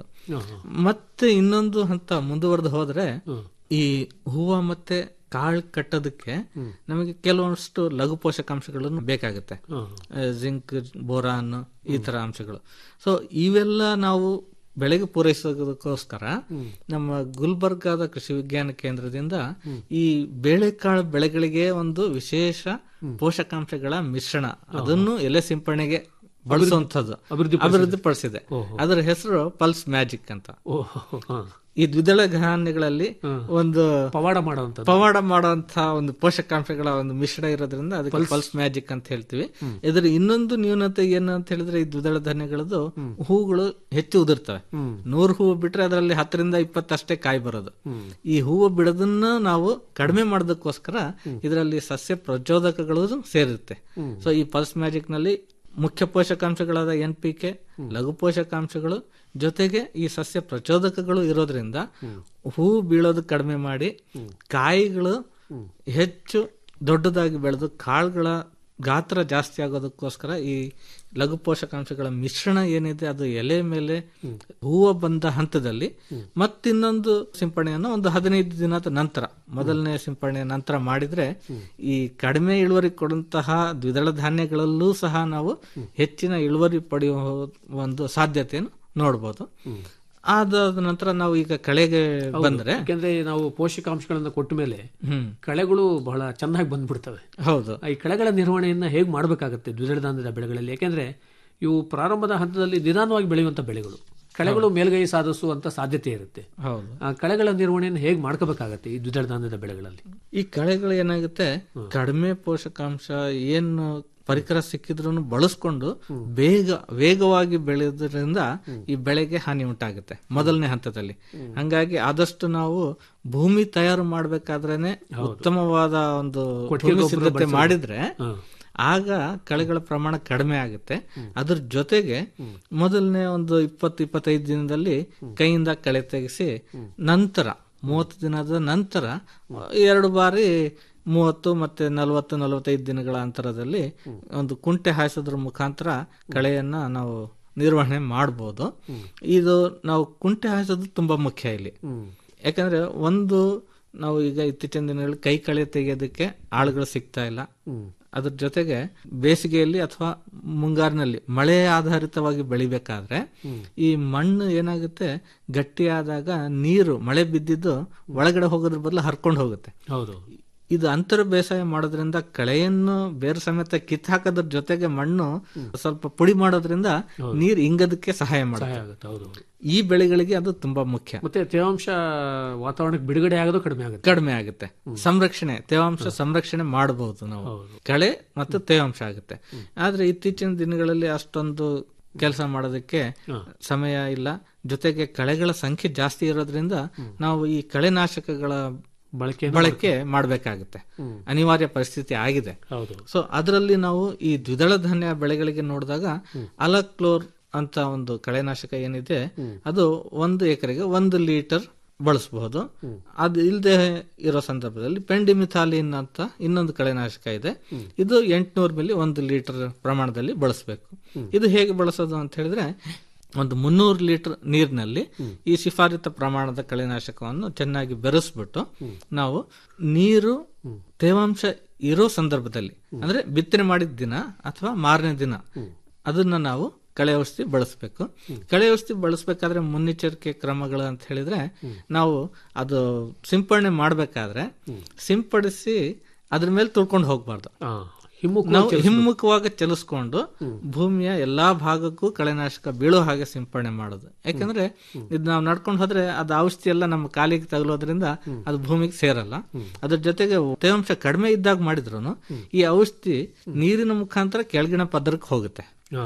ಮತ್ತೆ ಇನ್ನೊಂದು ಹಂತ ಮುಂದುವರೆದು ಹೋದ್ರೆ ಈ ಹೂವ ಮತ್ತೆ ಕಾಳು ಕಟ್ಟೋದಕ್ಕೆ ನಮಗೆ ಕೆಲವೊಂದಷ್ಟು ಲಘು ಪೋಷಕಾಂಶಗಳನ್ನು ಬೇಕಾಗುತ್ತೆ ಜಿಂಕ್ ಬೋರಾನ್ ಈ ತರ ಅಂಶಗಳು ಸೊ ಇವೆಲ್ಲ ನಾವು ಬೆಳೆಗೆ ಪೂರೈಸೋದಕ್ಕೋಸ್ಕರ ನಮ್ಮ ಗುಲ್ಬರ್ಗಾದ ಕೃಷಿ ವಿಜ್ಞಾನ ಕೇಂದ್ರದಿಂದ ಈ ಬೇಳೆಕಾಳು ಬೆಳೆಗಳಿಗೆ ಒಂದು ವಿಶೇಷ ಪೋಷಕಾಂಶಗಳ ಮಿಶ್ರಣ ಅದನ್ನು ಎಲೆ ಸಿಂಪರಣೆಗೆ ಬಳಸುವಂತದ್ದು ಅಭಿವೃದ್ಧಿ ಅಭಿವೃದ್ಧಿ ಪಡಿಸಿದೆ ಅದರ ಹೆಸರು ಪಲ್ಸ್ ಮ್ಯಾಜಿಕ್ ಅಂತ ಈ ದ್ವಿದಳ ಧಾನ್ಯಗಳಲ್ಲಿ ಒಂದು ಪವಾಡ ಮಾಡುವಂತ ಪವಾಡ ಮಾಡುವಂತಹ ಒಂದು ಪೋಷಕಾಂಶಗಳ ಒಂದು ಮಿಶ್ರಣ ಇರೋದ್ರಿಂದ ಅದಕ್ಕೆ ಪಲ್ಸ್ ಮ್ಯಾಜಿಕ್ ಅಂತ ಹೇಳ್ತೀವಿ ಇದರ ಇನ್ನೊಂದು ನ್ಯೂನತೆ ಏನು ಅಂತ ಹೇಳಿದ್ರೆ ಈ ದ್ವಿದಳ ಧಾನ್ಯಗಳದ್ದು ಹೂಗಳು ಹೆಚ್ಚು ಉದುರ್ತವೆ ನೂರು ಹೂವು ಬಿಟ್ರೆ ಅದರಲ್ಲಿ ಹತ್ತರಿಂದ ಇಪ್ಪತ್ತಷ್ಟೇ ಕಾಯಿ ಬರೋದು ಈ ಹೂವು ಬಿಡೋದನ್ನ ನಾವು ಕಡಿಮೆ ಮಾಡೋದಕ್ಕೋಸ್ಕರ ಇದರಲ್ಲಿ ಸಸ್ಯ ಪ್ರಚೋದಕಗಳು ಸೇರಿರುತ್ತೆ ಸೊ ಈ ಪಲ್ಸ್ ಮ್ಯಾಜಿಕ್ ನಲ್ಲಿ ಮುಖ್ಯ ಪೋಷಕಾಂಶಗಳಾದ ಎನ್ ಪಿ ಕೆ ಲಘು ಪೋಷಕಾಂಶಗಳು ಜೊತೆಗೆ ಈ ಸಸ್ಯ ಪ್ರಚೋದಕಗಳು ಇರೋದ್ರಿಂದ ಹೂ ಬೀಳೋದು ಕಡಿಮೆ ಮಾಡಿ ಕಾಯಿಗಳು ಹೆಚ್ಚು ದೊಡ್ಡದಾಗಿ ಬೆಳೆದು ಕಾಳುಗಳ ಗಾತ್ರ ಜಾಸ್ತಿ ಆಗೋದಕ್ಕೋಸ್ಕರ ಈ ಲಘು ಪೋಷಕಾಂಶಗಳ ಮಿಶ್ರಣ ಏನಿದೆ ಅದು ಎಲೆ ಮೇಲೆ ಹೂವು ಬಂದ ಹಂತದಲ್ಲಿ ಮತ್ತಿನ್ನೊಂದು ಸಿಂಪಡಣೆಯನ್ನು ಒಂದು ಹದಿನೈದು ದಿನದ ನಂತರ ಮೊದಲನೇ ಸಿಂಪಡಣೆಯ ನಂತರ ಮಾಡಿದ್ರೆ ಈ ಕಡಿಮೆ ಇಳುವರಿ ಕೊಡುವಂತಹ ದ್ವಿದಳ ಧಾನ್ಯಗಳಲ್ಲೂ ಸಹ ನಾವು ಹೆಚ್ಚಿನ ಇಳುವರಿ ಪಡೆಯುವ ಒಂದು ಸಾಧ್ಯತೆಯನ್ನು ನೋಡ್ಬೋದು ಅದಾದ ನಂತರ ನಾವು ಈಗ ಕಳೆಗೆ ಹೌದು. ಬಂದ್ರೆ ಯಾಕೆಂದ್ರೆ ನಾವು ಪೋಷಕಾಂಶಗಳನ್ನ ಕೊಟ್ಟ ಮೇಲೆ ಹ್ಮ್. ಕಳೆಗಳು ಬಹಳ ಚೆನ್ನಾಗಿ ಬಂದ್ಬಿಡ್ತವೆ ಹೌದು ಈ ಕಳೆಗಳ ನಿರ್ವಹಣೆಯನ್ನ ಹೇಗೆ ಮಾಡಬೇಕಾಗುತ್ತೆ ದ್ವಿದಳ ಧಾನ್ಯದ ಬೆಳೆಗಳಲ್ಲಿ ಯಾಕೆಂದ್ರೆ ಇವು ಪ್ರಾರಂಭದ ಹಂತದಲ್ಲಿ ನಿಧಾನವಾಗಿ ಬೆಳೆಯುವಂತ ಬೆಳೆಗಳು ಕಳೆಗಳು ಮೇಲ್ಗೈ ಸಾಧಿಸುವಂತ ಸಾಧ್ಯತೆ ಇರುತ್ತೆ ಹೌದು ಆ ಕಳೆಗಳ ನಿರ್ವಹಣೆಯನ್ನು ಹೇಗೆ ಮಾಡ್ಕೋಬೇಕಾಗತ್ತೆ ಈ ದ್ವಿದಳ ಧಾನ್ಯದ ಬೆಳೆಗಳಲ್ಲಿ ಈ ಕಳೆಗಳು ಏನಾಗುತ್ತೆ ಕಡಿಮೆ ಪೋಷಕಾಂಶ ಏನು ಪರಿಕರ ಸಿಕ್ಕಿದ್ರು ಬಳಸ್ಕೊಂಡು ಬೇಗ ವೇಗವಾಗಿ ಬೆಳೆಯೋದ್ರಿಂದ ಈ ಬೆಳೆಗೆ ಹಾನಿ ಉಂಟಾಗುತ್ತೆ ಮೊದಲನೇ ಹಂತದಲ್ಲಿ ಹಂಗಾಗಿ ಆದಷ್ಟು ನಾವು ಭೂಮಿ ತಯಾರು ಮಾಡ್ಬೇಕಾದ್ರೇನೆ ಉತ್ತಮವಾದ ಒಂದು ಕೊಟ್ಟಿಗೆ ಭೂಮಿ ಗೊಬ್ಬರ ಸಿದ್ಧತೆ ಬಳಸೋದು. ಮಾಡಿದ್ರೆ ಹಾ. ಆಗ ಕಳೆಗಳ ಪ್ರಮಾಣ ಕಡಿಮೆ ಆಗುತ್ತೆ ಅದ್ರ ಜೊತೆಗೆ ಮೊದಲನೇ ಒಂದು ಇಪ್ಪತ್ತು ಇಪ್ಪತ್ತೈದು ದಿನದಲ್ಲಿ ಕೈಯಿಂದ ಕಳೆ ತೆಗೆಸಿ ನಂತರ ಮೂವತ್ತು ದಿನದ ನಂತರ ಎರಡು ಬಾರಿ ಮೂವತ್ತು ಮತ್ತೆ ನಲವತ್ತು ನಲವತ್ತೈದು ದಿನಗಳ ಅಂತರದಲ್ಲಿ ಒಂದು ಕುಂಟೆ ಹಾಯಿಸೋದ್ರ ಮುಖಾಂತರ ಕಳೆಯನ್ನ ನಾವು ನಿರ್ವಹಣೆ ಮಾಡ್ಬೋದು ಇದು ನಾವು ಕುಂಟೆ ಹಾಯಿಸೋದು ತುಂಬಾ ಮುಖ್ಯ ಇಲ್ಲಿ ಯಾಕಂದ್ರೆ ಒಂದು ನಾವು ಈಗ ಇತ್ತೀಚಿನ ದಿನಗಳಲ್ಲಿ ಕೈ ಕಳೆ ತೆಗೆಯೋದಕ್ಕೆ ಆಳುಗಳು ಸಿಗ್ತಾ ಇಲ್ಲ ಅದ್ರ ಜೊತೆಗೆ ಬೇಸಿಗೆಯಲ್ಲಿ ಅಥವಾ ಮುಂಗಾರಿನಲ್ಲಿ ಮಳೆ ಆಧಾರಿತವಾಗಿ ಬೆಳಿಬೇಕಾದ್ರೆ ಈ ಮಣ್ಣು ಏನಾಗುತ್ತೆ ಗಟ್ಟಿಯಾದಾಗ ನೀರು ಮಳೆ ಬಿದ್ದಿದ್ದು ಒಳಗಡೆ ಹೋಗೋದ್ರ ಬದಲು ಹರ್ಕೊಂಡು ಹೋಗುತ್ತೆ ಹೌದು ಇದು ಅಂತರ ಬೇಸಾಯ ಮಾಡೋದ್ರಿಂದ ಕಳೆಯನ್ನು ಬೇರೆ ಸಮೇತ ಕಿತ್ ಹಾಕೋದ್ರ ಜೊತೆಗೆ ಮಣ್ಣು ಸ್ವಲ್ಪ ಪುಡಿ ಮಾಡೋದ್ರಿಂದ ನೀರು ಇಂಗದಕ್ಕೆ ಸಹಾಯ ಸಹಾಯ ಮಾಡುತ್ತೆ ಆಗುತ್ತೆ ಹೌದು ಈ ಬೆಳೆಗಳಿಗೆ ಅದು ತುಂಬಾ ಮುಖ್ಯ ಮತ್ತೆ ತೇವಾಂಶ ವಾತಾವರಣಕ್ಕೆ ಬಿಡುಗಡೆ ಆಗೋದು ಕಡಿಮೆ ಆಗುತ್ತೆ ಕಡಿಮೆ ಆಗುತ್ತೆ ಸಂರಕ್ಷಣೆ ತೇವಾಂಶ ಸಂರಕ್ಷಣೆ ಮಾಡಬಹುದು ನಾವು ಕಳೆ ಮತ್ತು ತೇವಾಂಶ ಆಗುತ್ತೆ ಆದ್ರೆ ಇತ್ತೀಚಿನ ದಿನಗಳಲ್ಲಿ ಅಷ್ಟೊಂದು ಕೆಲಸ ಮಾಡೋದಕ್ಕೆ ಸಮಯ ಇಲ್ಲ ಜೊತೆಗೆ ಕಳೆಗಳ ಸಂಖ್ಯೆ ಜಾಸ್ತಿ ಇರೋದ್ರಿಂದ ನಾವು ಈ ಕಳೆನಾಶಕಗಳ ಬಳಕೆ ಬಳಕೆ ಮಾಡಬೇಕಾಗುತ್ತೆ ಅನಿವಾರ್ಯ ಪರಿಸ್ಥಿತಿ ಆಗಿದೆ ಹೌದು ಸೊ ಅದರಲ್ಲಿ ನಾವು ಈ ದ್ವಿದಳ ಧಾನ್ಯ ಬೆಳೆಗಳಿಗೆ ನೋಡಿದಾಗ ಅಲಕ್ಲೋರ್ ಅಂತ ಒಂದು ಕಳೆನಾಶಕ ಏನಿದೆ ಅದು ಒಂದು ಎಕರೆಗೆ ಒಂದು ಲೀಟರ್ ಬಳಸಬಹುದು ಅದು ಇಲ್ಲದೆ ಇರೋ ಸಂದರ್ಭದಲ್ಲಿ ಪೆಂಡಿಮಿಥಾಲಿನ್ ಅಂತ ಇನ್ನೊಂದು ಕಳೆನಾಶಕ ಇದೆ ಇದು ಎಂಟುನೂರು ಮಿಲಿ ಒಂದು ಲೀಟರ್ ಪ್ರಮಾಣದಲ್ಲಿ ಬಳಸಬೇಕು ಇದು ಹೇಗೆ ಬಳಸೋದು ಅಂತ ಹೇಳಿದ್ರೆ ಒಂದು ಮುನ್ನೂರು ಲೀಟರ್ ನೀರಿನಲ್ಲಿ ಈ ಶಿಫಾರಿತ ಪ್ರಮಾಣದ ಕಳೆನಾಶಕವನ್ನು ಚೆನ್ನಾಗಿ ಬೆರೆಸ್ಬಿಟ್ಟು ನಾವು ನೀರು ತೇವಾಂಶ ಇರೋ ಸಂದರ್ಭದಲ್ಲಿ ಅಂದ್ರೆ ಬಿತ್ತನೆ ಮಾಡಿದ ದಿನ ಅಥವಾ ಮಾರನೇ ದಿನ ಅದನ್ನ ನಾವು ಕಳೆ ಔಷಧಿ ಬಳಸಬೇಕು ಕಳೆ ಔಷಧಿ ಬಳಸಬೇಕಾದ್ರೆ ಮುನ್ನೆಚ್ಚರಿಕೆ ಕ್ರಮಗಳು ಅಂತ ಹೇಳಿದ್ರೆ ನಾವು ಅದು ಸಿಂಪಡಣೆ ಮಾಡಬೇಕಾದ್ರೆ ಸಿಂಪಡಿಸಿ ಅದ್ರ ಮೇಲೆ ತುಳ್ಕೊಂಡು ಹೋಗ್ಬಾರ್ದು ನಾವು ಹಿಮ್ಮುಖವಾಗಿ ಚಲಿಸ್ಕೊಂಡು ಭೂಮಿಯ ಎಲ್ಲಾ ಭಾಗಕ್ಕೂ ಕಳೆನಾಶಕ ಬೀಳೋ ಹಾಗೆ ಸಿಂಪಡಣೆ ಮಾಡೋದು ಯಾಕಂದ್ರೆ ಇದು ನಾವು ನಡ್ಕೊಂಡು ಹೋದ್ರೆ ಅದು ಔಷಧಿ ಎಲ್ಲ ನಮ್ಮ ಕಾಲಿಗೆ ತಗಲೋದ್ರಿಂದ ಅದು ಭೂಮಿಗೆ ಸೇರಲ್ಲ ಅದ್ರ ಜೊತೆಗೆ ತೇವಾಂಶ ಕಡಿಮೆ ಇದ್ದಾಗ ಮಾಡಿದ್ರು ಈ ಔಷಧಿ ನೀರಿನ ಮುಖಾಂತರ ಕೆಳಗಿನ ಪದರಕ್ಕೆ ಹೋಗುತ್ತೆ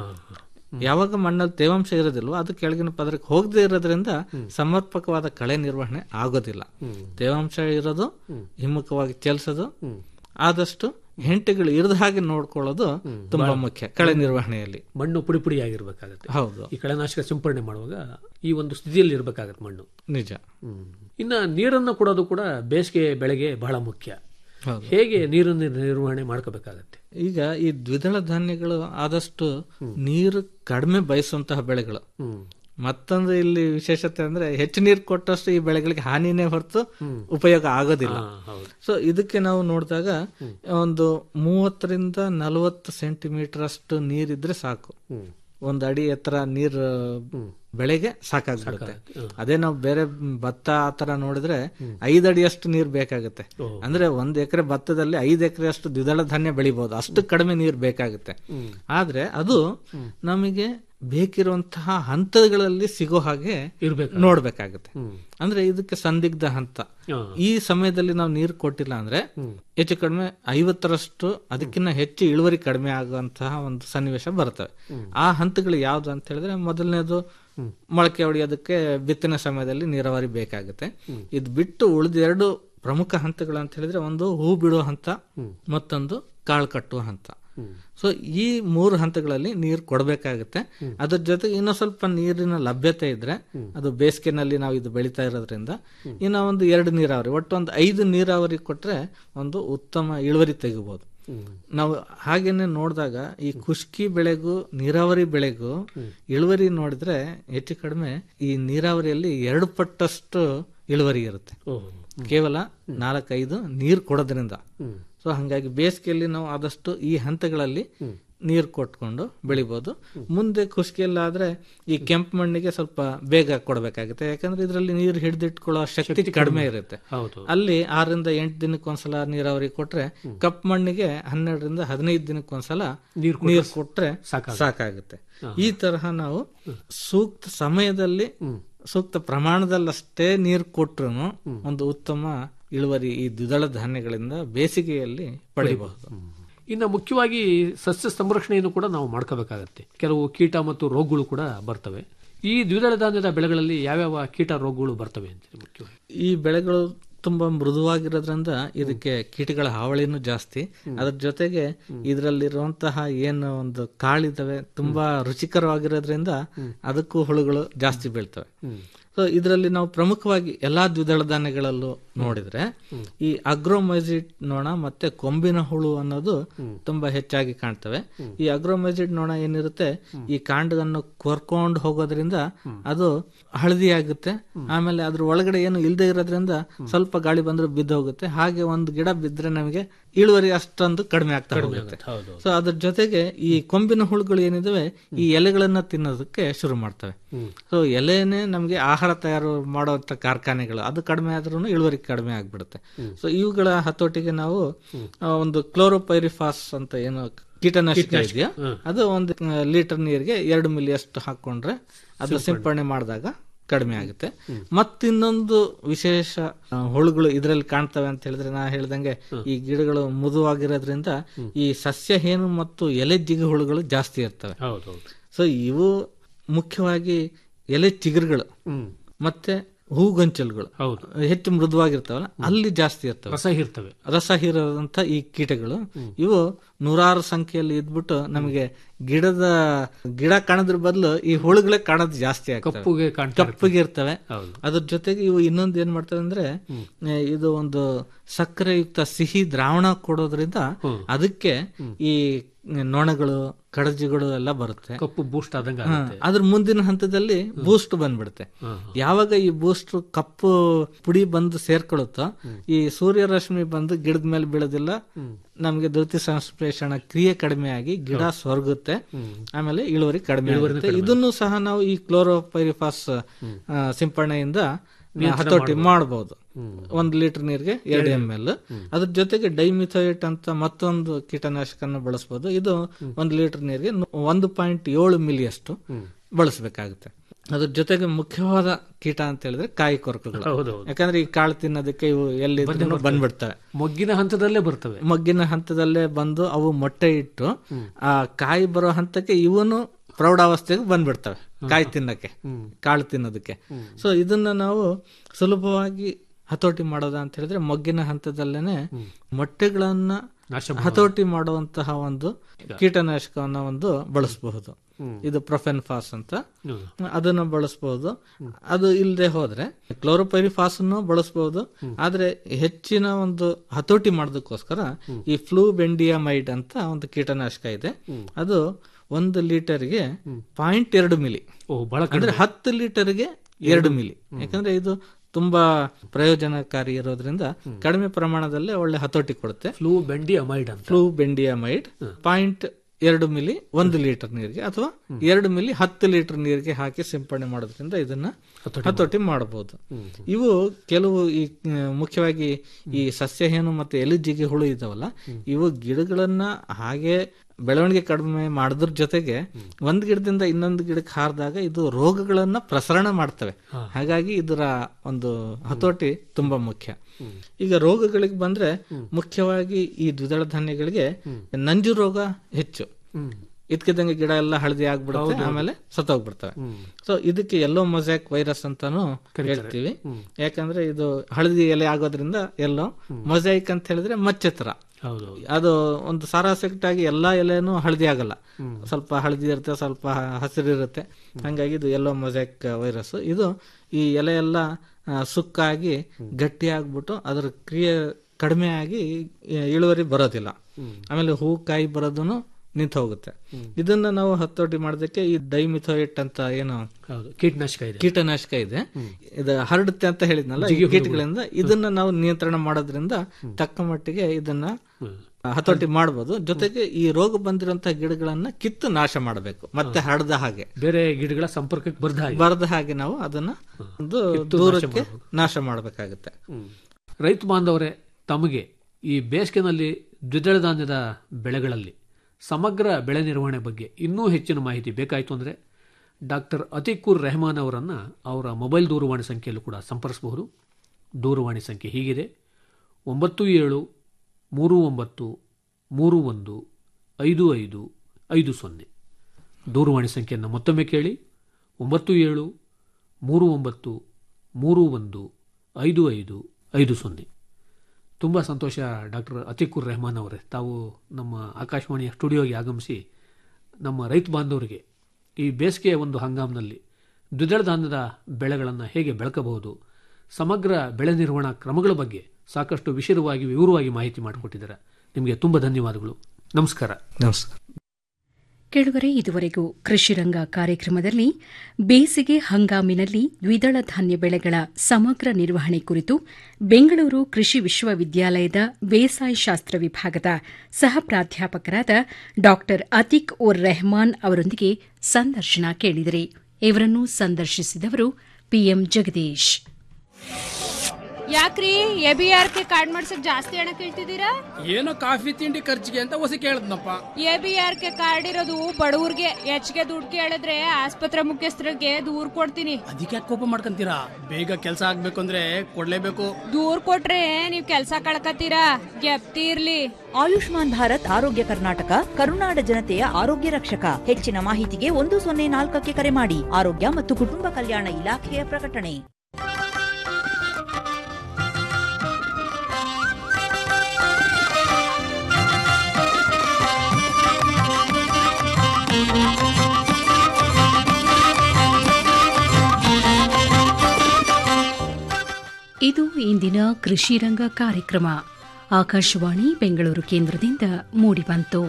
ಯಾವಾಗ ಮಣ್ಣಲ್ಲಿ ತೇವಾಂಶ ಇರೋದಿಲ್ವೋ ಅದು ಕೆಳಗಿನ ಪದರಕ್ಕೆ ಹೋಗದೆ ಇರೋದ್ರಿಂದ ಸಮರ್ಪಕವಾದ ಕಳೆ ನಿರ್ವಹಣೆ ಆಗೋದಿಲ್ಲ ತೇವಾಂಶ ಇರೋದು ಹಿಮ್ಮುಖವಾಗಿ ಚಲಿಸೋದು ಆದಷ್ಟು ಹೆಂಟೆಗಳು ಇರದ ಹಾಗೆ ನೋಡ್ಕೊಳ್ಳೋದು ತುಂಬಾ ಮುಖ್ಯ ಕಳೆ ನಿರ್ವಹಣೆಯಲ್ಲಿ ಮಣ್ಣು ಪುಡಿ ಪುಡಿ ಆಗಿರ್ಬೇಕಾಗತ್ತೆ ಹೌದು ಈ ಕಳೆನಾಶಕ ಸಿಂಪಡಣೆ ಮಾಡುವಾಗ ಈ ಒಂದು ಸ್ಥಿತಿಯಲ್ಲಿ ಇರಬೇಕಾಗತ್ತೆ ಮಣ್ಣು ನಿಜ ಇನ್ನ ನೀರನ್ನು ಕೊಡೋದು ಕೂಡ ಬೇಸಿಗೆ ಬೆಳೆಗೆ ಬಹಳ ಮುಖ್ಯ ಹೌದು. ಹೇಗೆ ನೀರನ್ನು ನಿರ್ವಹಣೆ ಮಾಡ್ಕೋಬೇಕಾಗತ್ತೆ ಈಗ ಈ ದ್ವಿದಳ ಧಾನ್ಯಗಳು ಆದಷ್ಟು ನೀರು ಕಡಿಮೆ ಬಯಸುವಂತಹ ಬೆಳೆಗಳು ಮತ್ತೊಂದು ಇಲ್ಲಿ ವಿಶೇಷತೆ ಅಂದ್ರೆ ಹೆಚ್ಚು ನೀರು ಕೊಟ್ಟಷ್ಟು ಈ ಬೆಳೆಗಳಿಗೆ ಹಾನಿನೇ ಹೊರತು ಉಪಯೋಗ ಆಗೋದಿಲ್ಲ ಸೊ ಇದಕ್ಕೆ ನಾವು ನೋಡಿದಾಗ ಒಂದು ಮೂವತ್ತರಿಂದ ನಲವತ್ತು ಸೆಂಟಿಮೀಟರ್ ಅಷ್ಟು ನೀರಿದ್ರೆ ಸಾಕು ಒಂದು ಅಡಿ ಎತ್ತರ ನೀರು ಬೆಳೆಗೆ ಸಾಕಾಗ್ಬಿಡುತ್ತೆ ಅದೇ ನಾವು ಬೇರೆ ಭತ್ತ ಆತರ ನೋಡಿದ್ರೆ ಐದು ಅಡಿಯಷ್ಟು ನೀರು ಬೇಕಾಗುತ್ತೆ ಅಂದ್ರೆ ಒಂದ್ ಎಕರೆ ಭತ್ತದಲ್ಲಿ ಐದು ಎಕರೆ ಅಷ್ಟು ದ್ವಿದಳ ಧಾನ್ಯ ಬೆಳಿಬಹುದು ಅಷ್ಟು ಕಡಿಮೆ ನೀರು ಬೇಕಾಗುತ್ತೆ ಆದ್ರೆ ಅದು ನಮಗೆ ಬೇಕಿರುವಂತಹ ಹಂತಗಳಲ್ಲಿ ಸಿಗೋ ಹಾಗೆ ನೋಡ್ಬೇಕಾಗುತ್ತೆ ಅಂದ್ರೆ ಇದಕ್ಕೆ ಸಂದಿಗ್ಧ ಹಂತ ಈ ಸಮಯದಲ್ಲಿ ನಾವು ನೀರು ಕೊಟ್ಟಿಲ್ಲ ಅಂದ್ರೆ ಹೆಚ್ಚು ಕಡಿಮೆ ಐವತ್ತರಷ್ಟು ಅದಕ್ಕಿಂತ ಹೆಚ್ಚು ಇಳುವರಿ ಕಡಿಮೆ ಆಗುವಂತಹ ಒಂದು ಸನ್ನಿವೇಶ ಬರ್ತವೆ ಆ ಹಂತಗಳು ಯಾವ್ದು ಅಂತ ಹೇಳಿದ್ರೆ ಮೊದಲನೇದು ಮೊಳಕೆ ಹೊಡೆಯೋದಕ್ಕೆ ಬಿತ್ತನೆ ಸಮಯದಲ್ಲಿ ನೀರಾವರಿ ಬೇಕಾಗುತ್ತೆ ಇದು ಬಿಟ್ಟು ಉಳಿದ ಎರಡು ಪ್ರಮುಖ ಹಂತಗಳು ಅಂತ ಹೇಳಿದ್ರೆ ಒಂದು ಹೂ ಬಿಡುವ ಹಂತ ಮತ್ತೊಂದು ಕಾಳು ಕಟ್ಟುವ ಹಂತ ಸೊ ಈ ಮೂರು ಹಂತಗಳಲ್ಲಿ ನೀರು ಕೊಡಬೇಕಾಗುತ್ತೆ ಅದ್ರ ಜೊತೆಗೆ ಇನ್ನೂ ಸ್ವಲ್ಪ ನೀರಿನ ಲಭ್ಯತೆ ಇದ್ರೆ ಅದು ಬೇಸಿಗೆನಲ್ಲಿ ನಾವು ಇದು ಬೆಳೀತಾ ಇರೋದ್ರಿಂದ ಇನ್ನ ಒಂದು ಎರಡು ನೀರಾವರಿ ಒಟ್ಟು ಒಂದು ಐದು ನೀರಾವರಿ ಕೊಟ್ರೆ ಒಂದು ಉತ್ತಮ ಇಳುವರಿ ತೆಗಿಬಹುದು ನಾವು ಹಾಗೇನೆ ನೋಡಿದಾಗ ಈ ಕುಷ್ಕಿ ಬೆಳೆಗೂ ನೀರಾವರಿ ಬೆಳೆಗೂ ಇಳುವರಿ ನೋಡಿದ್ರೆ ಹೆಚ್ಚು ಕಡಿಮೆ ಈ ನೀರಾವರಿಯಲ್ಲಿ ಎರಡು ಪಟ್ಟಷ್ಟು ಇಳುವರಿ ಇರುತ್ತೆ ಕೇವಲ ನಾಲ್ಕೈದು ನೀರು ಕೊಡೋದ್ರಿಂದ ಸೊ ಹಂಗಾಗಿ ಬೇಸಿಗೆಯಲ್ಲಿ ನಾವು ಆದಷ್ಟು ಈ ಹಂತಗಳಲ್ಲಿ ನೀರು ಕೊಟ್ಕೊಂಡು ಬೆಳಿಬೋದು ಮುಂದೆ ಖುಷ್ಕಿಯಲ್ಲಾದ್ರೆ ಈ ಕೆಂಪು ಮಣ್ಣಿಗೆ ಸ್ವಲ್ಪ ಬೇಗ ಕೊಡಬೇಕಾಗುತ್ತೆ ಯಾಕಂದ್ರೆ ಇದರಲ್ಲಿ ನೀರು ಹಿಡಿದಿಟ್ಕೊಳ್ಳೋ ಶಕ್ತಿ ಕಡಿಮೆ ಇರುತ್ತೆ ಹೌದು. ಅಲ್ಲಿ ಆರರಿಂದ ಎಂಟು ದಿನಕ್ಕೊಂದ್ಸಲ ನೀರಾವರಿ ಕೊಟ್ರೆ ಕಪ್ಪು ಮಣ್ಣಿಗೆ ಹನ್ನೆರಡರಿಂದ ಹದಿನೈದು ದಿನಕ್ಕೊಂದ್ಸಲ ನೀರ್ ಕೊಟ್ರೆ ನೀರು ಕೊಟ್ರೆ ಸಾಕಾಗುತ್ತೆ. ಸಾಕಾಗುತ್ತೆ ಈ ತರಹ ನಾವು ಸೂಕ್ತ ಸಮಯದಲ್ಲಿ ಸೂಕ್ತ ಪ್ರಮಾಣದಲ್ಲಷ್ಟೇ ನೀರು ಕೊಟ್ರು ಒಂದು ಉತ್ತಮ ಇಳುವರಿ ಈ ದ್ವಿದಳ ಧಾನ್ಯಗಳಿಂದ ಬೇಸಿಗೆಯಲ್ಲಿ ಪಡೆಯಬಹುದು ಇನ್ನು ಮುಖ್ಯವಾಗಿ ಸಸ್ಯ ಸಂರಕ್ಷಣೆಯನ್ನು ಕೂಡ ನಾವು ಮಾಡ್ಕೋಬೇಕಾಗತ್ತೆ ಕೆಲವು ಕೀಟ ಮತ್ತು ರೋಗಗಳು ಕೂಡ ಬರ್ತವೆ ಈ ದ್ವಿದಳ ಧಾನ್ಯದ ಬೆಳೆಗಳಲ್ಲಿ ಯಾವ್ಯಾವ ಕೀಟ ರೋಗಗಳು ಬರ್ತವೆ ಅಂತ ಮುಖ್ಯವಾಗಿ ಈ ಬೆಳೆಗಳು ತುಂಬಾ ಮೃದುವಾಗಿರೋದ್ರಿಂದ ಇದಕ್ಕೆ ಕೀಟಗಳ ಹಾವಳಿನೂ ಜಾಸ್ತಿ ಅದ್ರ ಜೊತೆಗೆ ಇದರಲ್ಲಿರುವಂತಹ ಏನು ಒಂದು ಕಾಳಿದಾವೆ ತುಂಬಾ ರುಚಿಕರವಾಗಿರೋದ್ರಿಂದ ಅದಕ್ಕೂ ಹುಳುಗಳು ಜಾಸ್ತಿ ಬೀಳ್ತವೆ ಸೊ ಇದರಲ್ಲಿ ನಾವು ಪ್ರಮುಖವಾಗಿ ಎಲ್ಲಾ ದ್ವಿದಳ ಧಾನ್ಯಗಳಲ್ಲೂ ನೋಡಿದ್ರೆ ಈ ಅಗ್ರೋಮೈಸಿಡ್ ನೊಣ ಮತ್ತೆ ಕೊಂಬಿನ ಹುಳು ಅನ್ನೋದು ತುಂಬಾ ಹೆಚ್ಚಾಗಿ ಕಾಣ್ತವೆ ಈ ಅಗ್ರೋಮೈಸಿಡ್ ನೊಣ ಏನಿರುತ್ತೆ ಈ ಕಾಂಡವನ್ನು ಕೊರ್ಕೊಂಡು ಹೋಗೋದ್ರಿಂದ ಅದು ಹಳದಿ ಆಗುತ್ತೆ ಆಮೇಲೆ ಅದ್ರ ಒಳಗಡೆ ಏನು ಇಲ್ಲದೆ ಇರೋದ್ರಿಂದ ಸ್ವಲ್ಪ ಗಾಳಿ ಬಂದ್ರೆ ಬಿದ್ದು ಹೋಗುತ್ತೆ ಹಾಗೆ ಒಂದು ಗಿಡ ಬಿದ್ರೆ ನಮಗೆ ಇಳುವರಿ ಅಷ್ಟೊಂದು ಕಡಿಮೆ ಆಗ್ತಾ ಹೋಗುತ್ತೆ ಸೊ ಅದ್ರ ಜೊತೆಗೆ ಈ ಕೊಂಬಿನ ಹುಳುಗಳು ಏನಿದಾವೆ ಈ ಎಲೆಗಳನ್ನ ತಿನ್ನೋದಕ್ಕೆ ಶುರು ಮಾಡ್ತವೆ ಸೊ ಎಲೆನೇ ನಮಗೆ ಆಹಾರ ತಯಾರು ಮಾಡುವಂತ ಕಾರ್ಖಾನೆಗಳು ಅದು ಕಡಿಮೆ ಆದ್ರೂ ಇಳುವರಿ ಕಡಿಮೆ ಆಗ್ಬಿಡುತ್ತೆ ಸೊ ಇವುಗಳ ಹತೋಟಿಗೆ ನಾವು ಆ, ಒಂದು ಕ್ಲೋರೋಪೈರಿಫಾಸ್ ಅಂತ ಏನು ಕೀಟನಾಶಕ ಇದೆಯಾ ಅದು ಒಂದು ಲೀಟರ್ ನೀರಿಗೆ ಎರಡು ಮಿಲಿ ಅಷ್ಟು ಹಾಕೊಂಡ್ರೆ ಅದು ಸಿಂಪಡಣೆ ಮಾಡಿದಾಗ ಕಡಿಮೆ ಆಗುತ್ತೆ ಮತ್ತಿನ್ನೊಂದು ವಿಶೇಷ ಆ, ಹುಳುಗಳು ಇದರಲ್ಲಿ ಕಾಣ್ತವೆ ಅಂತ ಹೇಳಿದ್ರೆ ನಾ ಹೇಳ್ದಂಗೆ ಈ ಗಿಡಗಳು ಮೃದುವಾಗಿರೋದ್ರಿಂದ ಈ ಸಸ್ಯ ಹೇನು ಮತ್ತು ಎಲೆ ಜಿಗಿ ಹುಳುಗಳು ಜಾಸ್ತಿ ಇರ್ತವೆ ಹೌದೌದು ಸೊ ಇವು ಮುಖ್ಯವಾಗಿ ಎಲೆ ಚಿಗುರುಗಳು ಮತ್ತೆ ಹೂಗೊಂಚಲುಗಳು ಹೌದು ಹೆಚ್ಚು ಮೃದುವಾಗಿರ್ತಾವಲ್ಲ ಅಲ್ಲಿ ಜಾಸ್ತಿ ಇರ್ತವೆ ರಸ ಹೀರ್ತವೆ ರಸ ಹೀರೋದಂತ ಈ ಕೀಟಗಳು ಇವು ನೂರಾರು ಸಂಖ್ಯೆಯಲ್ಲಿ ಇದ್ಬಿಟ್ಟು ನಮಗೆ ಗಿಡದ ಗಿಡ ಕಾಣೋದ್ರ ಬದಲು ಈ ಹುಳುಗಳೇ ಕಾಣೋದು ಜಾಸ್ತಿ ಆಗ್ತವೆ ಕಪ್ಪುಗೆ ಕಾಣ್ತಾ ಕಪ್ಪಗೆ ಇರ್ತವೆ ಹೌದು. ಅದ್ರ ಜೊತೆಗೆ ಇವು ಇನ್ನೊಂದು ಏನ್ ಮಾಡ್ತವೆ ಅಂದ್ರೆ ಆ, ಇದು ಒಂದು ಸಕ್ಕರೆಯುಕ್ತ ಸಿಹಿ ದ್ರಾವಣ ಕೊಡೋದ್ರಿಂದ ಅದಕ್ಕೆ ಈ ನೊಣಗಳು ಕಡಜಿಗಳು ಎಲ್ಲ ಬರುತ್ತೆ ಕಪ್ಪು ಬೂಸ್ಟ್ ಆದಂಗ ಹಾ, ಅದ್ರ ಮುಂದಿನ ಹಂತದಲ್ಲಿ ಬೂಸ್ಟ್ ಬಂದ್ಬಿಡುತ್ತೆ ಯಾವಾಗ ಈ ಬೂಸ್ಟ್ ಕಪ್ಪು ಪುಡಿ ಬಂದು ಸೇರ್ಕೊಳ್ಳುತ್ತೋ ಈ ಸೂರ್ಯರಶ್ಮಿ ಬಂದು ಗಿಡದ ಮೇಲೆ ಬೀಳೋದಿಲ್ಲ ನಮಗೆ ದ್ಯುತಿ ಸಂಶ್ಲೇಷಣ ಕ್ರಿಯೆ ಕಡಿಮೆ ಆಗಿ ಗಿಡ ಸೊರಗುತ್ತೆ ಆಮೇಲೆ ಇಳುವರಿ ಕಡಿಮೆ ಆಗುತ್ತೆ ಇದನ್ನು ಸಹ ನಾವು ಈ ಕ್ಲೋರೋಪೈರಿಫಾಸ್ ಆ, ಸಿಂಪಡಣೆಯಿಂದ ಹತೋಟಿ ಮಾಡಬಹುದು ಒಂದು ಲೀಟರ್ ನೀರಿಗೆ ಎರಡು ಎಂ ಎಲ್ ಅದ್ರ ಜೊತೆಗೆ ಡೈಮಿಥೋಯೇಟ್ ಅಂತ ಮತ್ತೊಂದು ಕೀಟನಾಶಕನ ಬಳಸಬಹುದು ಇದು ಒಂದು ಲೀಟರ್ ನೀರಿಗೆ ಒಂದು ಪಾಯಿಂಟ್ ಏಳು ಮಿಲಿಯಷ್ಟು ಬಳಸಬೇಕಾಗುತ್ತೆ ಅದ್ರ ಜೊತೆಗೆ ಮುಖ್ಯವಾದ ಕೀಟ ಅಂತ ಹೇಳಿದ್ರೆ ಕಾಯಿ ಕೊರಕಗಳು ಹೌದೌದು. ಯಾಕಂದ್ರೆ ಈ ಕಾಳು ತಿನ್ನೋದಕ್ಕೆ ಇವು ಎಲ್ಲಿ ಬಂದ್ಬಿಡ್ತವೆ ಮೊಗ್ಗಿನ ಹಂತದಲ್ಲೇ ಬರ್ತವೆ ಮೊಗ್ಗಿನ ಹಂತದಲ್ಲೇ ಬಂದು ಅವು ಮೊಟ್ಟೆ ಇಟ್ಟು ಆ ಕಾಯಿ ಬರೋ ಹಂತಕ್ಕೆ ಇವನು ಪ್ರೌಢಾವಸ್ಥೆಗೆ ಬಂದ್ಬಿಡ್ತವೆ ಕಾಯಿ ತಿನ್ನಕ್ಕೆ ಕಾಳು ತಿನ್ನೋದಕ್ಕೆ ಸೊ ಇದನ್ನ ನಾವು ಸುಲಭವಾಗಿ ಹತೋಟಿ ಮಾಡೋದ ಅಂತ ಹೇಳಿದ್ರೆ ಮೊಗ್ಗಿನ ಹಂತದಲ್ಲೇನೆ ಮೊಟ್ಟೆಗಳನ್ನ ಹತೋಟಿ ಮಾಡುವಂತಹ ಒಂದು ಕೀಟನಾಶಕವನ್ನ ಒಂದು ಬಳಸಬಹುದು ಇದು ಪ್ರೊಫೆನ್ಫಾಸ್ ಅಂತ ಅದನ್ನ ಬಳಸಬಹುದು ಅದು ಇಲ್ಲದೆ ಹೋದ್ರೆ ಕ್ಲೋರೋಪೈರಿಫಾಸ್ ಅನ್ನು ಬಳಸಬಹುದು ಆದ್ರೆ ಹೆಚ್ಚಿನ ಒಂದು ಹತೋಟಿ ಮಾಡೋದಕ್ಕೋಸ್ಕರ ಈ ಫ್ಲೂ ಬೆಂಡಿಯಾಮೈಡ್ ಅಂತ ಒಂದು ಕೀಟನಾಶಕ ಇದೆ ಅದು ಒಂದು ಲೀಟರ್ಗೆ ಪಾಯಿಂಟ್ ಎರಡು ಮಿಲಿ ಅಂದ್ರೆ ಹತ್ತು ಲೀಟರ್ಗೆ ಎರಡು ಮಿಲಿ ಯಾಕಂದ್ರೆ ಇದು ತುಂಬಾ ಪ್ರಯೋಜನಕಾರಿ ಇರೋದ್ರಿಂದ ಕಡಿಮೆ ಪ್ರಮಾಣದಲ್ಲೇ ಒಳ್ಳೆ ಹತೋಟಿ ಕೊಡುತ್ತೆ ಫ್ಲೂ ಬೆಂಡಿ ಅಮೈಡ್ ಅಂತ ಫ್ಲೂ ಬೆಂಡಿಯಾಮೈಡ್ ಪಾಯಿಂಟ್ ಎರಡು ಮಿಲಿ ಒಂದು ಲೀಟರ್ ನೀರಿಗೆ ಅಥವಾ ಎರಡು ಮಿಲಿ ಹತ್ತು ಲೀಟರ್ ನೀರಿಗೆ ಹಾಕಿ ಸಿಂಪಡಣೆ ಮಾಡೋದ್ರಿಂದ ಇದನ್ನ ಹತೋಟಿ ಮಾಡಬಹುದು ಇವು ಕೆಲವು ಈ ಆ, ಮುಖ್ಯವಾಗಿ ಈ ಸಸ್ಯಹೇನು ಮತ್ತೆ ಎಲಿಜಿಗೆ ಹುಳು ಇದಾವಲ್ಲ ಇವು ಗಿಡಗಳನ್ನ ಹಾಗೆ ಬೆಳವಣಿಗೆ ಕಡಿಮೆ ಮಾಡೋದ್ರ ಜೊತೆಗೆ ಒಂದ್ ಗಿಡದಿಂದ ಇನ್ನೊಂದು ಗಿಡಕ್ಕೆ ಹಾರಿದಾಗ ಇದು ರೋಗಗಳನ್ನ ಪ್ರಸರಣ ಮಾಡ್ತವೆ ಹಾಗಾಗಿ ಇದರ ಒಂದು ಹತೋಟಿ ತುಂಬಾ ಮುಖ್ಯ ಈಗ ರೋಗಗಳಿಗೆ ಬಂದ್ರೆ ಮುಖ್ಯವಾಗಿ ಈ ದ್ವಿದಳ ಧಾನ್ಯಗಳಿಗೆ ನಂಜು ರೋಗ ಹೆಚ್ಚು ಇದ್ಕಿದ್ದಂಗೆ ಗಿಡ ಎಲ್ಲ ಹಳದಿ ಆಗ್ಬಿಡುತ್ತೆ ಆಮೇಲೆ ಸತ್ತೋಗ್ಬಿಡ್ತವೆ ಸೊ ಇದಕ್ಕೆ ಎಲ್ಲೋ ಮೊಸಾಕ್ ವೈರಸ್ ಅಂತಾನು ಹೇಳ್ತೀವಿ ಯಾಕಂದ್ರೆ ಇದು ಹಳದಿ ಎಲೆ ಆಗೋದ್ರಿಂದ ಎಲ್ಲೋ ಮೊಸಾಯಿಕ್ ಅಂತ ಹೇಳಿದ್ರೆ ಮಚ್ಚೆ ತರ ಹೌದು ಅದು ಒಂದು ಸಾರಾಸೆಕ್ಟ್ ಆಗಿ ಎಲ್ಲಾ ಎಲೆನೂ ಹಳದಿ ಆಗಲ್ಲ ಸ್ವಲ್ಪ ಹಳದಿ ಇರುತ್ತೆ ಸ್ವಲ್ಪ ಹಸಿರಿರುತ್ತೆ ಹಂಗಾಗಿ ಇದು ಎಲ್ಲೋ ಮೊಸಾಕ್ ವೈರಸ್ ಇದು ಈ ಎಲೆ ಎಲ್ಲ ಆ, ಸುಕ್ಕಾಗಿ ಗಟ್ಟಿ ಆಗ್ಬಿಟ್ಟು ಅದರ ಕ್ರಿಯೆ ಕಡಿಮೆ ಆಗಿ ಆ, ಇಳುವರಿ ಬರೋದಿಲ್ಲ ಆಮೇಲೆ ಹೂ ಕಾಯಿ ಬರೋದನ್ನು ನಿಂತು ಹೋಗುತ್ತೆ ಇದನ್ನ ನಾವು ಹತೋಟಿ ಮಾಡೋದಕ್ಕೆ ಈ ಡೈಮಿಥೋಯೇಟ್ ಅಂತ ಏನು ಹೌದು ಕೀಟನಾಶಕ ಇದೆ ಕೀಟನಾಶಕ ಇದೆ ಇದು ಹರಡುತ್ತೆ ಅಂತ ಹೇಳಿದ್ನಲ್ಲ ಈ ಕೀಟಗಳಿಂದ ಇದನ್ನ ನಾವು ನಿಯಂತ್ರಣ ಮಾಡೋದ್ರಿಂದ ತಕ್ಕ ಮಟ್ಟಿಗೆ ಇದನ್ನ ಹತೋಟಿ ಮಾಡಬಹುದು ಜೊತೆಗೆ ಈ ರೋಗ ಬಂದಿರುವಂತಹ ಗಿಡಗಳನ್ನ ಕಿತ್ತು ನಾಶ ಮಾಡಬೇಕು ಮತ್ತೆ ಹರಡದ ಹಾಗೆ ಬೇರೆ ಗಿಡಗಳ ಸಂಪರ್ಕಕ್ಕೆ ಬರದ ಹಾಗೆ ಬರದ ಹಾಗೆ ನಾವು ಅದನ್ನ ಒಂದು ಕಿತ್ತು ನಾಶ ದೂರಕ್ಕೆ ಮಾಡ್ಬೇಕು. ನಾಶ ಮಾಡಬೇಕಾಗುತ್ತೆ ರೈತ ಬಾಂಧವರೇ ತಮಗೆ ಈ ಬೇಸಿಗೆನಲ್ಲಿ ದ್ವಿದಳ ಧಾನ್ಯದ ಬೆಳೆಗಳಲ್ಲಿ ಸಮಗ್ರ ಬೆಳೆ ನಿರ್ವಹಣೆ ಬಗ್ಗೆ ಇನ್ನೂ ಹೆಚ್ಚಿನ ಮಾಹಿತಿ ಬೇಕಾಯಿತು ಅಂದರೆ ಡಾಕ್ಟರ್ ಅತಿಕೂರ್ ರೆಹಮಾನ್ ಅವರನ್ನು ಅವರ ಮೊಬೈಲ್ ದೂರವಾಣಿ ಸಂಖ್ಯೆಯಲ್ಲೂ ಕೂಡ ಸಂಪರ್ಕಿಸಬಹುದು ದೂರವಾಣಿ ಸಂಖ್ಯೆ ಹೀಗಿದೆ ಒಂಬತ್ತು ಏಳು ಮೂರು ಒಂಬತ್ತು ಮೂರು ಒಂದು ಐದು ಐದು ಐದು ಸೊನ್ನೆ ದೂರವಾಣಿ ಸಂಖ್ಯೆಯನ್ನು ಮತ್ತೊಮ್ಮೆ ಕೇಳಿ ಒಂಬತ್ತು ಏಳು ಮೂರು ಒಂಬತ್ತು ಮೂರು ಒಂದು ಐದು ಐದು ಐದು ಸೊನ್ನೆ ತುಂಬ ಸಂತೋಷ ಡಾಕ್ಟರ್ ಅತಿಕುರ್ ರೆಹಮಾನ್ ಅವರೇ ತಾವು ನಮ್ಮ ಆಕಾಶವಾಣಿಯ ಸ್ಟುಡಿಯೋಗೆ ಆಗಮಿಸಿ ನಮ್ಮ ರೈತ ಬಾಂಧವರಿಗೆ ಈ ಬೇಸಿಗೆಯ ಒಂದು ಹಂಗಾಮಿನಲ್ಲಿ ದ್ವಿದಳ ಧಾನ್ಯದ ಬೆಳೆಗಳನ್ನು ಹೇಗೆ ಬೆಳಕಬಹುದು ಸಮಗ್ರ ಬೆಳೆ ನಿರ್ವಹಣಾ ಕ್ರಮಗಳ ಬಗ್ಗೆ ಸಾಕಷ್ಟು ವಿಶದವಾಗಿ ವಿವರವಾಗಿ ಮಾಹಿತಿ ಮಾಡಿಕೊಟ್ಟಿದ್ದಾರೆ ನಿಮಗೆ ತುಂಬ ಧನ್ಯವಾದಗಳು ನಮಸ್ಕಾರ ನಮಸ್ಕಾರ ಕೆಳಗರೆ ಇದುವರೆಗೂ ಕೃಷಿರಂಗ ಕಾರ್ಯಕ್ರಮದಲ್ಲಿ ಬೇಸಿಗೆ ಹಂಗಾಮಿನಲ್ಲಿ ದ್ವಿದಳ ಧಾನ್ಯ ಬೆಳೆಗಳ ಸಮಗ್ರ ನಿರ್ವಹಣೆ ಕುರಿತು ಬೆಂಗಳೂರು ಕೃಷಿ ವಿಶ್ವವಿದ್ಯಾಲಯದ ಬೇಸಾಯ ಶಾಸ್ತ್ರ ವಿಭಾಗದ ಸಹ ಪ್ರಾಧ್ಯಾಪಕರಾದ ಡಾ ಅತಿಕ್ ಉರ್ ರೆಹಮಾನ್ ಅವರೊಂದಿಗೆ ಸಂದರ್ಶನ ಕೇಳಿದರೆ ಇವರನ್ನು ಸಂದರ್ಶಿಸಿದವರು ಪಿಎಂ ಜಗದೀಶ್ ಯಾಕ್ರಿ A B R K card ಮಾಡ್ಸಕ್ ಜಾಸ್ತಿ ಹಣ ಕೇಳ್ತಿದ್ದೀರಾ ಏನೋ ಕಾಫಿ ತಿಂಡಿ ಖರ್ಚಿಗೆ ಅಂತ ಹೊಸ ಕೇಳದ್ನಪ್ಪ A B R K card ಇರೋದು ಬಡವ್ರಿಗೆ ಹೆಚ್ಚಿಗೆ ದುಡ್ಡು ಕೇಳಿದ್ರೆ ಆಸ್ಪತ್ರೆ ಮುಖ್ಯಸ್ಥರಿಗೆ ದೂರ್ ಕೊಡ್ತೀನಿ ಅದಕ್ಕೆ ಯಾಕೆ ಕೋಪ ಮಾಡ್ಕೊಂತೀರಾ ಬೇಗ ಕೆಲಸ ಆಗ್ಬೇಕು ಅಂದ್ರೆ ಕೊಡ್ಲೇಬೇಕು ದೂರ್ ಕೊಟ್ರೆ ನೀವ್ ಕೆಲ್ಸ ಕಳ್ಕತ್ತೀರಾ ಗೆಪ್ತಿ ಇರ್ಲಿ ಆಯುಷ್ಮಾನ್ ಭಾರತ್ ಆರೋಗ್ಯ ಕರ್ನಾಟಕ ಕರುನಾಡ ಜನತೆಯ ಆರೋಗ್ಯ ರಕ್ಷಕ ಹೆಚ್ಚಿನ ಮಾಹಿತಿಗೆ ಒಂದು ಸೊನ್ನೆ ನಾಲ್ಕಕ್ಕೆ ಕರೆ ಮಾಡಿ ಆರೋಗ್ಯ ಮತ್ತು ಕುಟುಂಬ ಕಲ್ಯಾಣ ಇಲಾಖೆಯ ಪ್ರಕಟಣೆ ಇದು ಇಂದಿನ ಕೃಷಿ ರಂಗ ಕಾರ್ಯಕ್ರಮ ಆಕಾಶವಾಣಿ ಬೆಂಗಳೂರು ಕೇಂದ್ರದಿಂದ ಮೂಡಿಬಂತು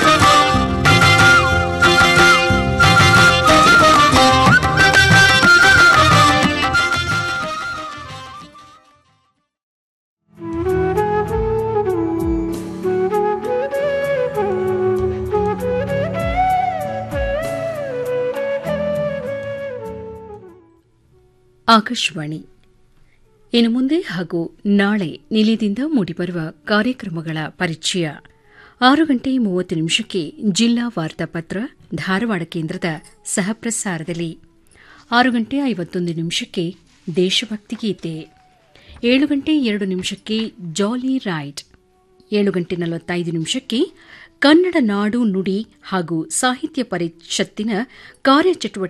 ಆಕಾಶವಾಣಿ ಇನ್ನು ಮುಂದೆ ಹಾಗೂ ನಾಳೆ ನಿಲಯದಿಂದ ಮೂಡಿಬರುವ ಕಾರ್ಯಕ್ರಮಗಳ ಪರಿಚಯ ಆರು ಗಂಟೆ ಮೂವತ್ತು ನಿಮಿಷಕ್ಕೆ ಜಿಲ್ಲಾ ವಾರ್ತಾಪತ್ರ ಧಾರವಾಡ ಕೇಂದ್ರದ ಸಹಪ್ರಸಾರದಲ್ಲಿ ಆರು ಗಂಟೆ ಐವತ್ತೊಂದು ನಿಮಿಷಕ್ಕೆ ದೇಶಭಕ್ತಿ ಗೀತೆ ಏಳು ಗಂಟೆ ಎರಡು ನಿಮಿಷಕ್ಕೆ ಜಾಲಿ ರೈಡ್ ಏಳು ಗಂಟೆ ನಲವತ್ತೈದು ನಿಮಿಷಕ್ಕೆ ಕನ್ನಡ ನಾಡು ನುಡಿ ಹಾಗೂ ಸಾಹಿತ್ಯ ಪರಿಷತ್ತಿನ ಕಾರ್ಯಚಟುವಟಿಕೆ